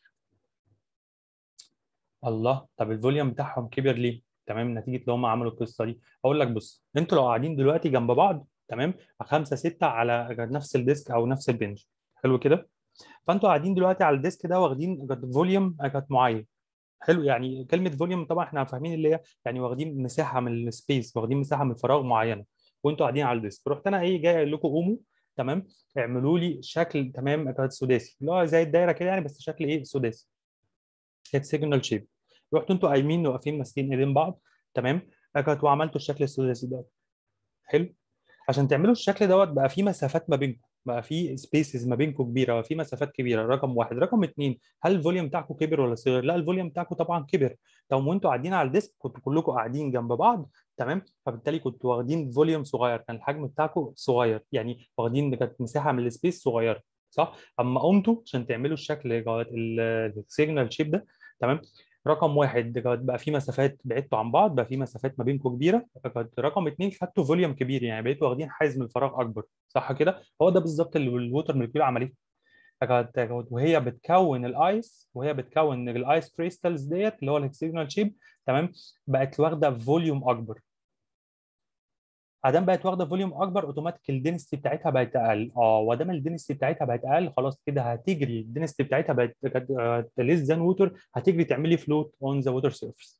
الله طب الفوليوم بتاعهم كبر ليه تمام نتيجه اللي هم عملوا القصه دي اقول لك بص انتوا لو قاعدين دلوقتي جنب بعض تمام خمسه سته على نفس الديسك او نفس البنج حلو كده فانتوا قاعدين دلوقتي على الديسك ده واخدين فوليوم معين حلو يعني كلمه فوليوم طبعا احنا فاهمين اللي هي يعني واخدين مساحه من السبيس واخدين مساحه من الفراغ معينه وانتوا قاعدين على الديسك رحت انا ايه جاي قايل لكم قوموا تمام اعملوا لي شكل تمام كانت سداسي اللي هو زي الدايره كده يعني بس شكل ايه سداسي هكسجونال شيب رحتوا انتوا قايمين واقفين ماسكين ايدين بعض تمام كانت وعملتوا الشكل السداسي ده حلو عشان تعملوا الشكل دوت بقى في مسافات ما بينكم بقى في سبيسز ما بينكم كبيره بقى في مسافات كبيره رقم واحد رقم اثنين هل الفوليوم بتاعكم كبر ولا صغر لا الفوليوم بتاعكم طبعا كبر طب وانتوا قاعدين على الديسك كنتوا كلكم قاعدين جنب بعض تمام فبالتالي كنتوا واخدين فوليوم صغير كان الحجم بتاعكم صغير يعني واخدين كانت مساحه من السبيس صغيره صح اما قمتوا عشان تعملوا الشكل السيجنال شيب ده تمام رقم واحد بقى في مسافات بعدتوا عن بعض بقى في مسافات ما بينكم كبيره رقم اثنين خدتوا فوليوم كبير يعني بقيتوا واخدين حيز من الفراغ اكبر صح كده هو ده بالظبط اللي الووتر مولكيول عمليه وهي بتكون الايس وهي بتكون الايس كريستالز ديت اللي هو الهكسجونال شيب تمام بقت واخده فوليوم اكبر ادام بقت واخده فوليوم اكبر اوتوماتيك الدنسيتي بتاعتها بقت اقل اه وادام الدنسيتي بتاعتها بقت اقل خلاص كده هتجري الدنسيتي بتاعتها بقت ليس ذان ووتر هتجري تعملي فلوت اون ذا ووتر سيرفيس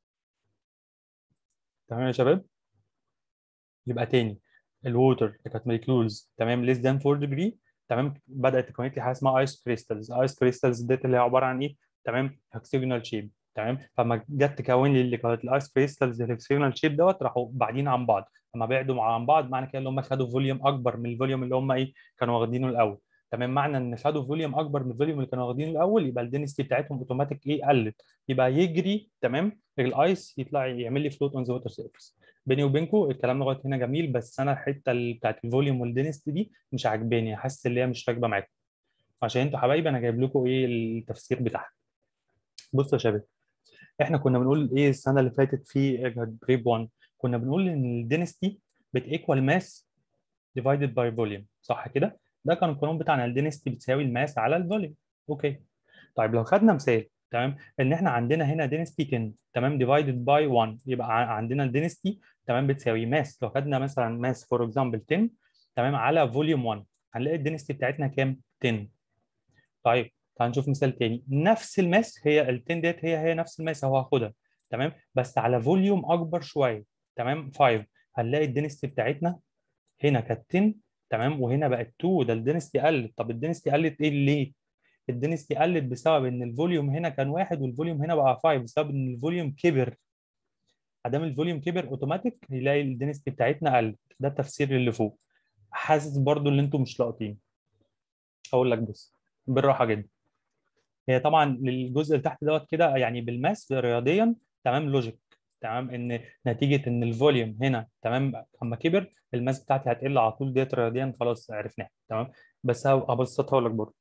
تمام يا شباب يبقى تاني الووتر كانت موليكيولز تمام ليس ذان 4 ديجري تمام بدات تكون لي حاجه اسمها ايس كريستالز ايس كريستالز ديت اللي هي عباره عن ايه تمام هكسجونال شيب تمام فما جت تكون لي اللي كانت الايس كريستالز الهكسجونال شيب دوت راحوا بعدين عن بعض لما بعدوا عن بعض معنى كده ان هم خدوا فوليوم اكبر من الفوليوم اللي هم ايه كانوا واخدينه الاول تمام معنى ان خدوا فوليوم اكبر من الفوليوم اللي كانوا واخدينه الاول يبقى الدنسيتي بتاعتهم اوتوماتيك ايه قلت يبقى يجري تمام الايس يطلع يعمل لي فلوت اون ذا ووتر سيرفيس بيني وبينكم الكلام لغايه هنا جميل بس انا الحته بتاعت الفوليوم والدنسيتي دي مش عاجباني حاسس ان هي مش راكبه معاكم عشان انتوا حبايبي انا جايب لكم ايه التفسير بتاعها بصوا يا شباب احنا كنا بنقول ايه السنه اللي فاتت في بريب 1 كنا بنقول ان الدنسيتي بتيكوال ماس ديفايدد باي فوليوم صح كده ده كان القانون بتاعنا الدنسيتي بتساوي الماس على الفوليوم اوكي طيب لو خدنا مثال تمام ان احنا عندنا هنا دينستي 10 تمام ديفايدد باي 1 يبقى عندنا الدينستي تمام بتساوي ماس لو خدنا مثلا ماس فور اكزامبل 10 تمام على فوليوم 1 هنلاقي الدينستي بتاعتنا كام 10 طيب تعال نشوف مثال تاني نفس الماس هي ال 10 ديت هي هي نفس الماس اهو هاخدها تمام بس على فوليوم اكبر شويه تمام 5 هنلاقي الدينستي بتاعتنا هنا كانت 10 تمام وهنا بقت 2 ده الدينستي قلت طب الدينستي قلت ايه ليه الدنسيتي قلت بسبب ان الفوليوم هنا كان واحد والفوليوم هنا بقى 5 بسبب ان الفوليوم كبر ادام الفوليوم كبر اوتوماتيك يلاقي الدنسيتي بتاعتنا قلت ده التفسير اللي فوق حاسس برضو ان انتم مش لاقطين اقول لك بص بالراحه جدا هي طبعا الجزء اللي تحت دوت كده يعني بالماس رياضيا تمام لوجيك تمام ان نتيجه ان الفوليوم هنا تمام اما كبر الماس بتاعتي هتقل على طول ديت رياضيا خلاص عرفناها تمام بس هبسطها لك برضه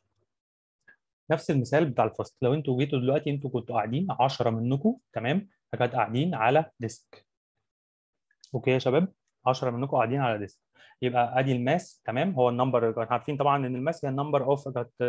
نفس المثال بتاع الفصل لو انتوا جيتوا دلوقتي انتوا كنتوا قاعدين 10 منكم تمام كانت قاعدين على ديسك اوكي يا شباب 10 منكم قاعدين على ديسك يبقى ادي الماس تمام هو النمبر عارفين طبعا ان الماس هي النمبر اوف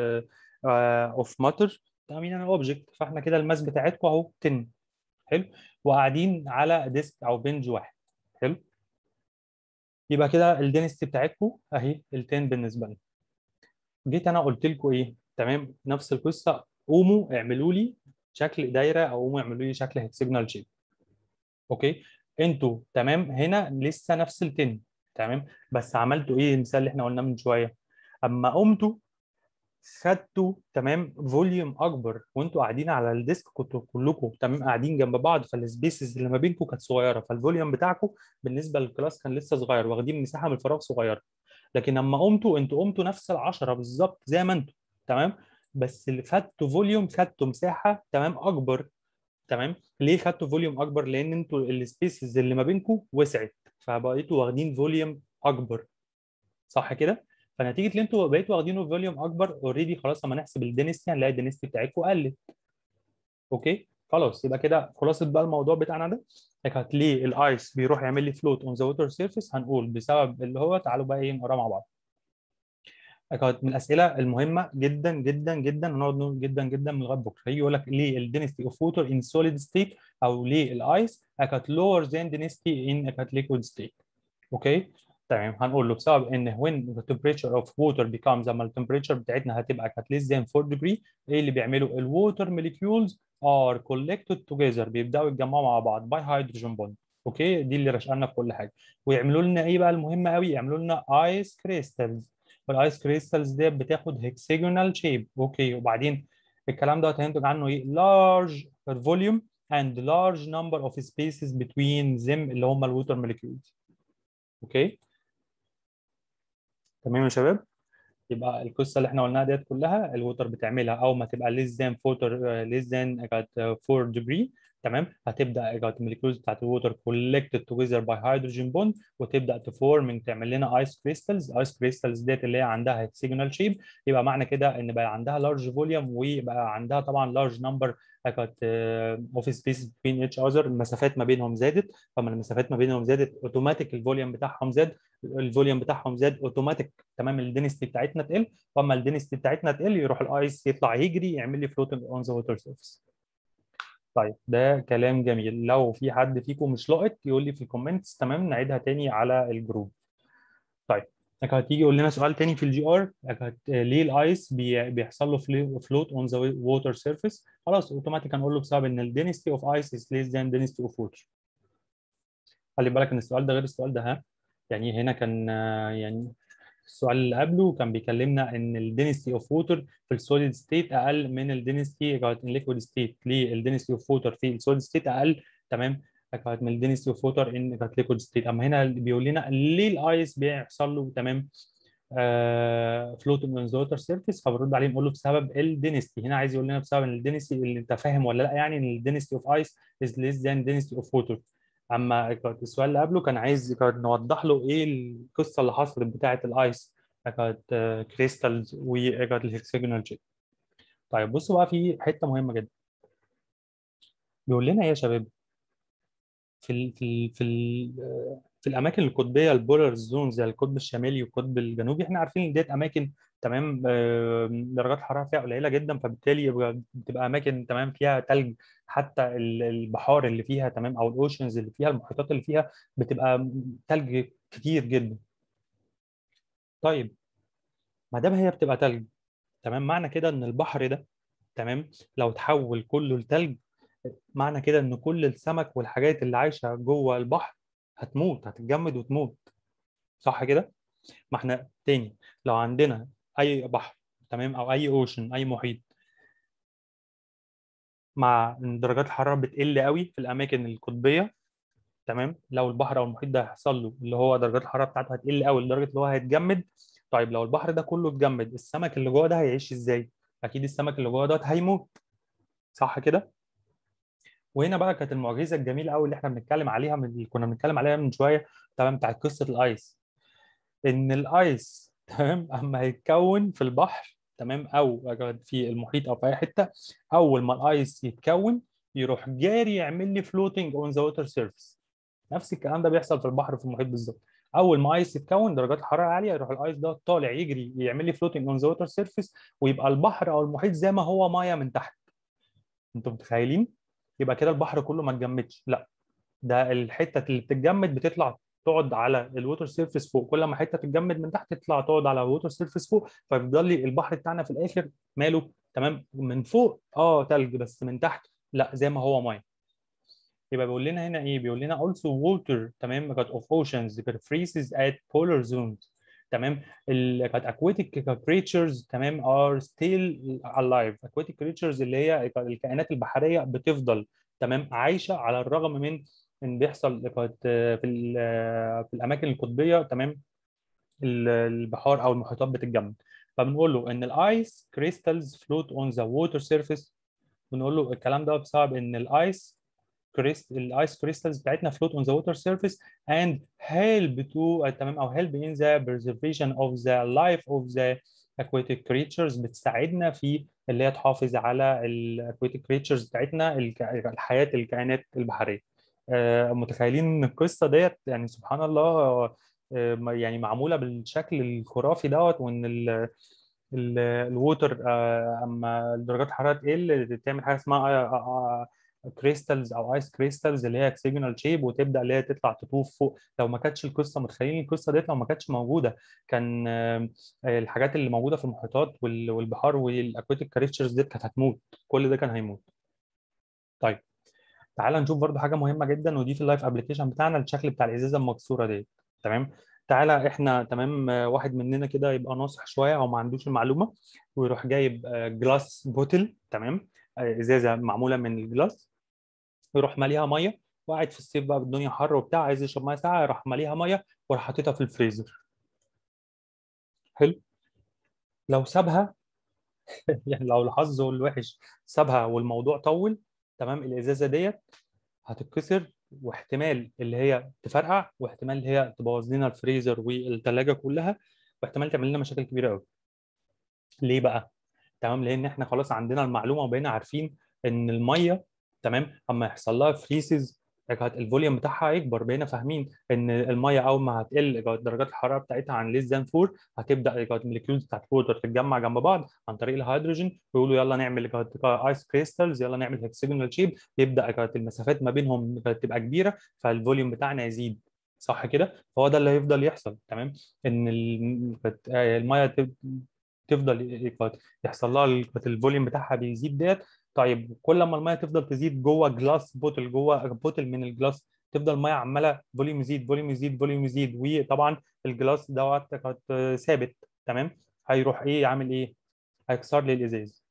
اوف ماتر تمام يعني اوبجكت فاحنا كده الماس بتاعتكم اهو 10 حلو وقاعدين على ديسك او بنج واحد حلو يبقى كده الدنسيتي بتاعتكم اهي ال 10 بالنسبه لنا جيت انا قلت لكم ايه تمام نفس القصه قوموا اعملوا لي شكل دايره او قوموا اعملوا لي شكل هكسجونال شيب اوكي انتوا تمام هنا لسه نفس ال 10 تمام بس عملتوا ايه المثال اللي احنا قلناه من شويه اما قمتوا خدتوا تمام فوليوم اكبر وانتوا قاعدين على الديسك كنتوا كلكم تمام قاعدين جنب بعض فالسبيسز اللي ما بينكم كانت صغيره فالفوليوم بتاعكم بالنسبه للكلاس كان لسه صغير واخدين مساحه من الفراغ صغيره لكن لما قمتوا انتوا قمتوا نفس العشرة بالظبط زي ما انتوا تمام بس اللي خدتوا فوليوم خدتوا مساحه تمام اكبر تمام ليه خدتوا فوليوم اكبر لان انتوا السبيسز اللي ما بينكم وسعت فبقيتوا واخدين فوليوم اكبر صح كده فنتيجه ان انتوا بقيتوا واخدينه فوليوم اكبر اوريدي خلاص لما نحسب الدنستي هنلاقي الدنستي بتاعتكم قلت اوكي خلاص يبقى كده خلاصه بقى الموضوع بتاعنا ده كانت ليه الايس بيروح يعمل لي فلوت اون ذا ووتر سيرفيس هنقول بسبب اللي هو تعالوا بقى ايه نقرا مع بعض كانت من الاسئله المهمه جدا جدا جدا ونقعد نقول جدا جدا من لغايه بكره هيجي يقول لك ليه الدنستي اوف ووتر ان سوليد ستيت او ليه الايس كانت لور ذان دنستي ان كانت ليكويد ستيت اوكي تمام هنقول له بسبب ان when the temperature of water becomes لما التمبريتشر بتاعتنا هتبقى كانت less than 4 degree ايه اللي بيعملوا الووتر molecules are collected together بيبداوا يتجمعوا مع بعض by hydrogen bond اوكي دي اللي رشقنا في كل حاجه ويعملوا لنا ايه بقى المهم قوي يعملوا لنا ايس كريستالز والايس كريستالز دي بتاخد هكساجونال شيب اوكي وبعدين الكلام ده هينتج عنه ايه large volume and large number of spaces between them اللي هم الووتر molecules اوكي تمام يا شباب يبقى القصه اللي احنا قلناها ديت كلها الووتر بتعملها اول ما تبقى less than 4 less than 4 degree تمام هتبدا الموليكيولز بتاعت الووتر collected together by hydrogen bond وتبدا تفورم تعمل لنا ايس كريستالز ايس كريستالز ديت اللي هي عندها هكسيجونال شيب يبقى معنى كده ان بقى عندها لارج فوليوم ويبقى عندها طبعا لارج نمبر كانت اوف سبيس بين اتش اذر المسافات ما بينهم زادت فلما المسافات ما بينهم زادت اوتوماتيك الفوليوم بتاعهم زاد الفوليوم بتاعهم زاد اوتوماتيك تمام الدنستي بتاعتنا تقل واما الدنستي بتاعتنا تقل يروح الايس يطلع يجري يعمل لي فلوتنج اون ذا ووتر سيرفيس طيب ده كلام جميل لو في حد فيكم مش لاقط يقول لي في الكومنتس تمام نعيدها تاني على الجروب طيب هتيجي يقول لنا سؤال تاني في الجي ار ليه الايس بيحصل له فلوت اون ذا ووتر سيرفيس خلاص اوتوماتيك هنقول له بسبب ان الدنستي اوف ايس از ليس ذان دنستي اوف ووتر خلي بالك ان السؤال ده غير السؤال ده ها يعني هنا كان يعني السؤال اللي قبله كان بيكلمنا ان الدنسيتي اوف ووتر في السوليد ستيت اقل من الدنسيتي كانت الليكويد ستيت ليه الدنسيتي اوف ووتر في السوليد ستيت اقل تمام كانت من الدنسيتي اوف ووتر ان كانت ليكويد ستيت اما هنا بيقول لنا ليه الايس بيحصل له تمام فلوت اون ذا ووتر سيرفيس فبرد عليه نقول له بسبب الدنسيتي هنا عايز يقول لنا بسبب ان الدنسيتي اللي انت فاهم ولا لا يعني ان الدنسيتي اوف ايس از ليس ذان دنسيتي اوف ووتر اما السؤال اللي قبله كان عايز كان نوضح له ايه القصه اللي حصلت بتاعه الايس كانت كريستالز وكانت الهكساجونال شيب طيب بصوا بقى في حته مهمه جدا بيقول لنا ايه يا شباب في ال في ال في ال في الاماكن القطبيه البولار زون زي القطب الشمالي والقطب الجنوبي احنا عارفين ان ديت اماكن تمام درجات الحراره فيها قليله جدا فبالتالي بتبقى اماكن تمام فيها ثلج حتى البحار اللي فيها تمام او الاوشنز اللي فيها المحيطات اللي فيها بتبقى ثلج كتير جدا طيب ما دام هي بتبقى ثلج تمام معنى كده ان البحر ده تمام لو تحول كله لثلج معنى كده ان كل السمك والحاجات اللي عايشه جوه البحر هتموت هتتجمد وتموت صح كده ما احنا تاني لو عندنا اي بحر تمام او اي اوشن اي محيط مع ان درجات الحراره بتقل قوي في الاماكن القطبيه تمام لو البحر او المحيط ده هيحصل له اللي هو درجات الحراره بتاعته هتقل قوي لدرجه اللي هو هيتجمد طيب لو البحر ده كله اتجمد السمك اللي جوه ده هيعيش ازاي اكيد السمك اللي جوه ده هيموت صح كده وهنا بقى كانت المعجزه الجميله قوي اللي احنا بنتكلم عليها من اللي كنا بنتكلم عليها من شويه تمام بتاعت قصه الايس ان الايس تمام اما هيتكون في البحر تمام او في المحيط او في اي حته اول ما الايس يتكون يروح جاري يعمل لي فلوتنج اون ذا ووتر سيرفيس نفس الكلام ده بيحصل في البحر وفي المحيط بالظبط اول ما ايس يتكون درجات الحراره عاليه يروح الايس ده طالع يجري يعمل لي فلوتنج اون ذا ووتر سيرفيس ويبقى البحر او المحيط زي ما هو ميه من تحت انتوا متخيلين يبقى كده البحر كله ما اتجمدش لا ده الحته اللي بتتجمد بتطلع تقعد على الووتر سيرفيس فوق كل ما حته تتجمد من تحت تطلع تقعد على الووتر سيرفيس فوق فيفضل لي البحر بتاعنا في الاخر ماله تمام من فوق اه ثلج بس من تحت لا زي ما هو ميه يبقى بيقول لنا هنا ايه بيقول لنا also water تمام got of oceans that freezes at polar zones تمام كانت aquatic creatures تمام are still alive aquatic creatures اللي هي الكائنات البحريه بتفضل تمام عايشه على الرغم من ان بيحصل كانت في في الاماكن القطبيه تمام البحار او المحيطات بتتجمد فبنقول له ان الايس كريستالز فلوت اون ذا ووتر سيرفيس بنقول له الكلام ده بسبب ان الايس كريست الايس كريستالز بتاعتنا float on the water surface and help to تمام او help in the preservation of the life of the aquatic creatures بتساعدنا في اللي هي تحافظ على الاكواتيك creatures بتاعتنا الحياه الكائنات البحريه آه متخيلين ان القصه ديت يعني سبحان الله آه يعني معموله بالشكل الخرافي دوت وان ال الووتر اما درجات الحراره تقل تعمل حاجه اسمها كريستالز او ايس كريستالز اللي هي اكسيجونال شيب وتبدا اللي هي تطلع تطوف فوق لو ما كانتش القصه متخيلين القصه ديت لو ما كانتش موجوده كان الحاجات اللي موجوده في المحيطات والبحار والاكواتيك كريتشرز ديت كانت هتموت كل ده كان هيموت طيب تعال نشوف برضو حاجه مهمه جدا ودي في اللايف ابلكيشن بتاعنا الشكل بتاع الازازه المكسوره ديت تمام تعالى احنا تمام واحد مننا كده يبقى ناصح شويه او ما عندوش المعلومه ويروح جايب جلاس بوتل تمام ازازه معموله من الجلاس يروح ماليها ميه وقاعد في الصيف بقى الدنيا حر وبتاع عايز يشرب ميه ساقعه يروح ماليها ميه وراح حاططها في الفريزر حلو لو سابها يعني لو حظه الوحش سابها والموضوع طول تمام الازازه ديت هتتكسر واحتمال اللي هي تفرقع واحتمال اللي هي تبوظ لنا الفريزر والثلاجه كلها واحتمال تعمل لنا مشاكل كبيره قوي ليه بقى تمام لان احنا خلاص عندنا المعلومه وبقينا عارفين ان الميه تمام اما يحصل لها فريسز الفوليوم بتاعها هيكبر بقينا فاهمين ان الميه اول ما هتقل درجات الحراره بتاعتها عن ليس ذان 4 هتبدا الموليكيولز بتاعت الووتر تتجمع جنب بعض عن طريق الهيدروجين ويقولوا يلا نعمل ايس كريستالز يلا نعمل هكسجونال شيب يبدا المسافات ما بينهم تبقى كبيره فالفوليوم بتاعنا يزيد صح كده فهو ده اللي هيفضل يحصل تمام ان الميه تفضل يحصل لها الفوليوم بتاعها بيزيد ديت طيب كل ما الميه تفضل تزيد جوه جلاس بوتل جوه بوتل من الجلاس تفضل الميه عماله فوليوم يزيد فوليوم يزيد فوليوم يزيد وطبعا الجلاس دوت ثابت تمام هيروح ايه عامل ايه؟ هيكسر لي الازاز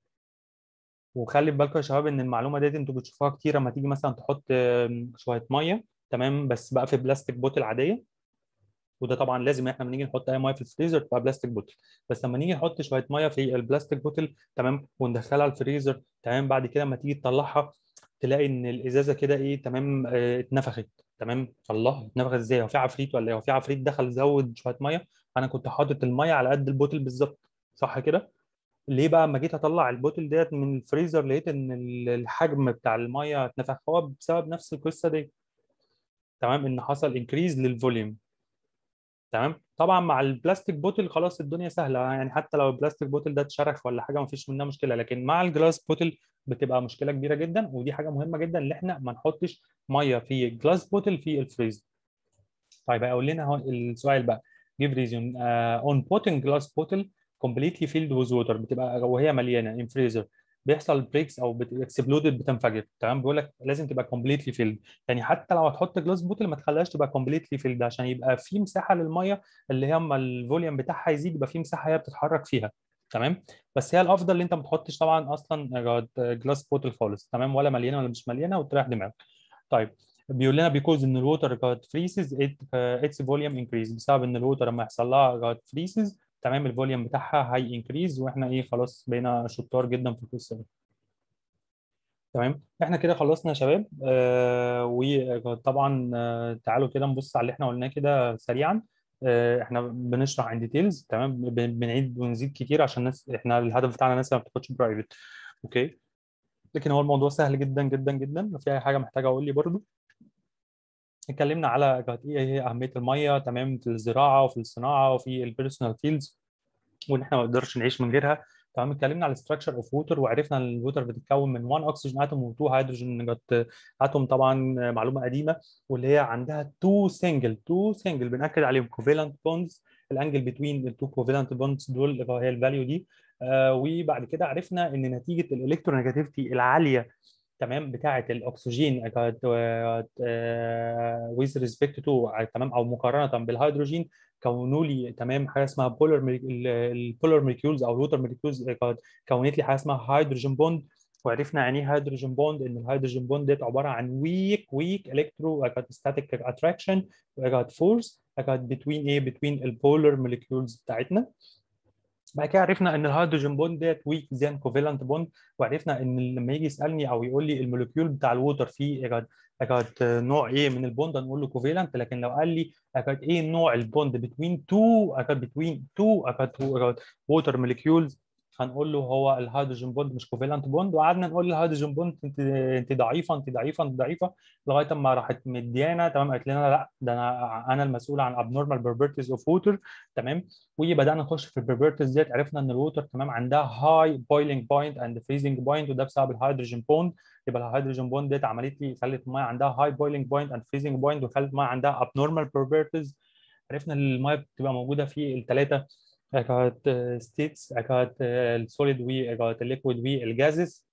وخلي بالكم يا شباب ان المعلومه ديت انتوا بتشوفوها كتير لما تيجي مثلا تحط شويه ميه تمام بس بقى في بلاستيك بوتل عاديه وده طبعا لازم احنا لما نيجي نحط اي ميه في الفريزر تبقى بلاستيك بوتل بس لما نيجي نحط شويه ميه في البلاستيك بوتل تمام وندخلها الفريزر تمام بعد كده لما تيجي تطلعها تلاقي ان الازازه كده ايه تمام اه اتنفخت تمام الله اتنفخت ازاي هو في عفريت ولا ايه هو في عفريت دخل زود شويه ميه انا كنت حاطط الميه على قد البوتل بالظبط صح كده ليه بقى اما جيت اطلع البوتل ديت من الفريزر لقيت ان الحجم بتاع الميه اتنفخ هو بسبب نفس القصه دي تمام ان حصل انكريز للفوليوم تمام طبعا مع البلاستيك بوتل خلاص الدنيا سهله يعني حتى لو البلاستيك بوتل ده اتشرخ ولا حاجه ما فيش منها مشكله لكن مع الجلاس بوتل بتبقى مشكله كبيره جدا ودي حاجه مهمه جدا ان احنا ما نحطش ميه في جلاس بوتل في الفريزر طيب هيقول لنا السؤال بقى give reason uh, on putting glass bottle completely filled with water بتبقى وهي مليانه in freezer بيحصل بريكس او اكسبلودد بتنفجر تمام بيقول لك لازم تبقى كومبليتلي فيلد يعني حتى لو هتحط جلاس بوتل ما تخليهاش تبقى كومبليتلي فيلد عشان يبقى في مساحه للميه اللي هي اما الفوليوم بتاعها يزيد يبقى في مساحه هي بتتحرك فيها تمام بس هي الافضل ان انت ما تحطش طبعا اصلا جلاس بوتل خالص تمام ولا مليانه ولا مش مليانه وتريح دماغك طيب بيقول لنا بيكوز ان الووتر جات فريسز اتس فوليوم انكريز بسبب ان الووتر لما يحصل لها جات فريسز تمام الفوليوم بتاعها هاي انكريز واحنا ايه خلاص بقينا شطار جدا في القصه دي تمام احنا كده خلصنا يا شباب آه وطبعا آه تعالوا كده نبص على اللي احنا قلناه كده سريعا آه احنا بنشرح عن ديتيلز تمام بنعيد ونزيد كتير عشان الناس احنا الهدف بتاعنا الناس ما بتاخدش برايفت اوكي لكن هو الموضوع سهل جدا جدا جدا لو في اي حاجه محتاجه اقول لي برضو اتكلمنا على ايه هي اهميه الميه تمام في الزراعه وفي الصناعه وفي البيرسونال فيلدز وان احنا ما نقدرش نعيش من غيرها تمام اتكلمنا على structure اوف ووتر وعرفنا ان الووتر بتتكون من 1 اكسجين اتوم و2 هيدروجين اتوم طبعا معلومه قديمه واللي هي عندها 2 سنجل 2 سنجل بناكد عليهم كوفالنت بوندز الانجل بتوين التو كوفالنت بوندز دول اللي هي الفاليو دي آه وبعد كده عرفنا ان نتيجه الالكترونيجاتيفيتي العاليه تمام بتاعه الاكسجين ويز ريسبكت تو تمام او مقارنه بالهيدروجين كونوا لي تمام حاجه اسمها بولر البولر موليكيولز او الووتر موليكيولز كونت لي حاجه اسمها هيدروجين بوند وعرفنا يعني ايه هيدروجين بوند ان الهيدروجين بوند ديت عباره عن ويك ويك الكترو ستاتيك اتراكشن فورس بتوين ايه بتوين البولر موليكيولز بتاعتنا بعد كده عرفنا ان الهيدروجين بوند ديت ويك زين كوفالنت بوند وعرفنا ان لما يجي يسالني او يقول لي الموليكيول بتاع الووتر فيه اكاد نوع ايه من البوند هنقول له كوفالنت لكن لو قال لي اكاد ايه نوع البوند بتوين تو اكاد بتوين تو اكاد ووتر موليكيولز هنقول له هو الهيدروجين بوند مش كوفالنت بوند وقعدنا نقول للهيدروجين بوند انت انت ضعيفه انت ضعيفه انت ضعيفه لغايه اما راحت مديانا تمام قالت لنا لا ده انا انا المسؤول عن abnormal properties اوف ووتر تمام وبدانا نخش في البروبرتيز ديت عرفنا ان الووتر تمام عندها هاي بويلنج بوينت اند فريزنج بوينت وده بسبب الهيدروجين بوند يبقى الهيدروجين بوند ديت عملت لي خلت الميه عندها هاي بويلنج بوينت اند فريزنج بوينت وخلت الميه عندها abnormal properties عرفنا ان الميه بتبقى موجوده في الثلاثه كانت ستيتس كانت السوليد وكانت الليكويد والجازز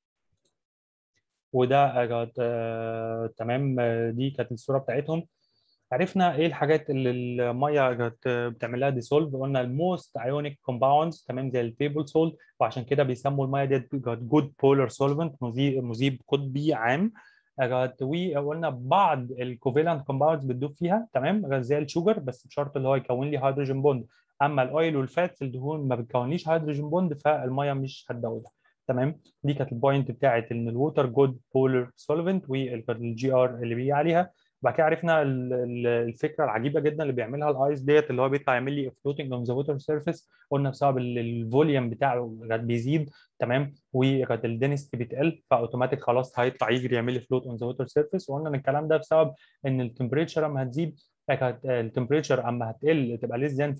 وده كانت تمام دي كانت الصوره بتاعتهم عرفنا ايه الحاجات اللي الميه كانت بتعمل لها ديسولف قلنا الموست ايونيك كومباوندز تمام زي التيبل سولت وعشان كده بيسموا الميه ديت جود بولر سولفنت مذيب قطبي عام وقلنا بعض الكوفالنت كومباوندز بتدوب فيها تمام زي الشوجر بس بشرط اللي هو يكون لي هيدروجين بوند اما الاويل والفات الدهون ما بتكونليش هيدروجين بوند فالميه مش هتدوبها تمام دي كانت البوينت بتاعت ان الووتر جود بولر سولفنت والجي ار اللي بيجي عليها بعد كده عرفنا الفكره العجيبه جدا اللي بيعملها الايس ديت اللي هو بيطلع يعمل لي فلوتنج اون ذا ووتر سيرفيس قلنا بسبب الفوليوم بتاعه كان بيزيد تمام وكانت الدنستي بتقل فاوتوماتيك خلاص هيطلع يجري يعمل لي فلوت اون ذا ووتر سيرفيس وقلنا ان الكلام ده بسبب ان التمبريتشر لما هتزيد كانت التمبريتشر اما هتقل تبقى ليس ذان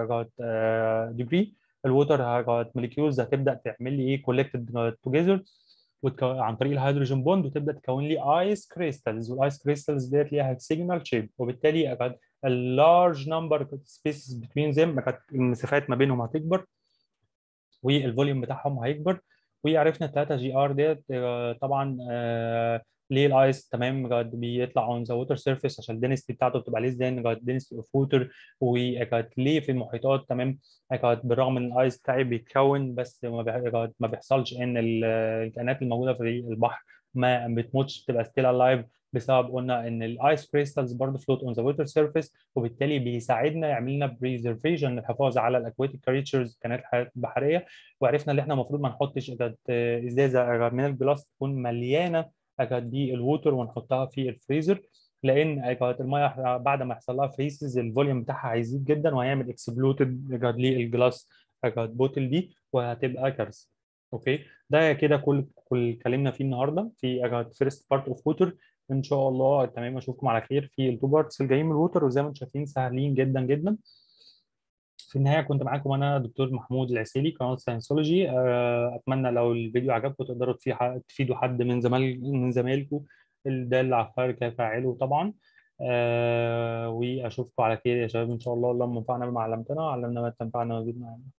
4 ديجري الووتر موليكيولز هتبدا تعمل لي ايه كولكتد توجذر عن طريق الهيدروجين بوند وتبدا تكون لي ايس كريستالز والايس كريستالز ديت ليها سيجنال شيب وبالتالي اللارج نمبر سبيسز بتوين ذيم كانت المسافات ما بينهم هتكبر والفوليوم بتاعهم هيكبر وعرفنا 3 جي ار ديت طبعا ليه الايس تمام بيطلع اون ذا ووتر سيرفيس عشان الدنسيتي بتاعته بتبقى ليس ذان الدنسيتي اوف ووتر وكانت ليه في المحيطات تمام كانت بالرغم ان الايس بتاعي بيتكون بس ما بيحصلش ان الكائنات الموجوده في البحر ما بتموتش بتبقى ستيل الايف بسبب قلنا ان الايس كريستالز برضه فلوت اون ذا ووتر سيرفيس وبالتالي بيساعدنا يعمل لنا بريزرفيشن الحفاظ على الاكواتيك كريتشرز كائنات البحريه وعرفنا ان احنا المفروض ما نحطش ازازه من الجلاس تكون مليانه اكاد دي الووتر ونحطها في الفريزر لان اكاد الميه بعد ما يحصل لها فريزز الفوليوم بتاعها هيزيد جدا وهيعمل اكسبلوتد اكاد للجلاس اكاد بوتل دي وهتبقى كارثه اوكي ده كده كل كل اتكلمنا فيه النهارده في اكاد فيرست بارت اوف ووتر ان شاء الله تمام اشوفكم على خير في التو بارتس الجايين من الووتر وزي ما انتم شايفين سهلين جدا جدا في النهايه كنت معاكم انا دكتور محمود العسيلي قناه ساينسولوجي اتمنى لو الفيديو عجبكم تقدروا تفيدوا حد من زمايل من زمايلكم الدال على الخير كفاعله طبعا أه واشوفكم على خير يا شباب ان شاء الله اللهم انفعنا بما علمتنا وعلمنا ما تنفعنا وزدنا علما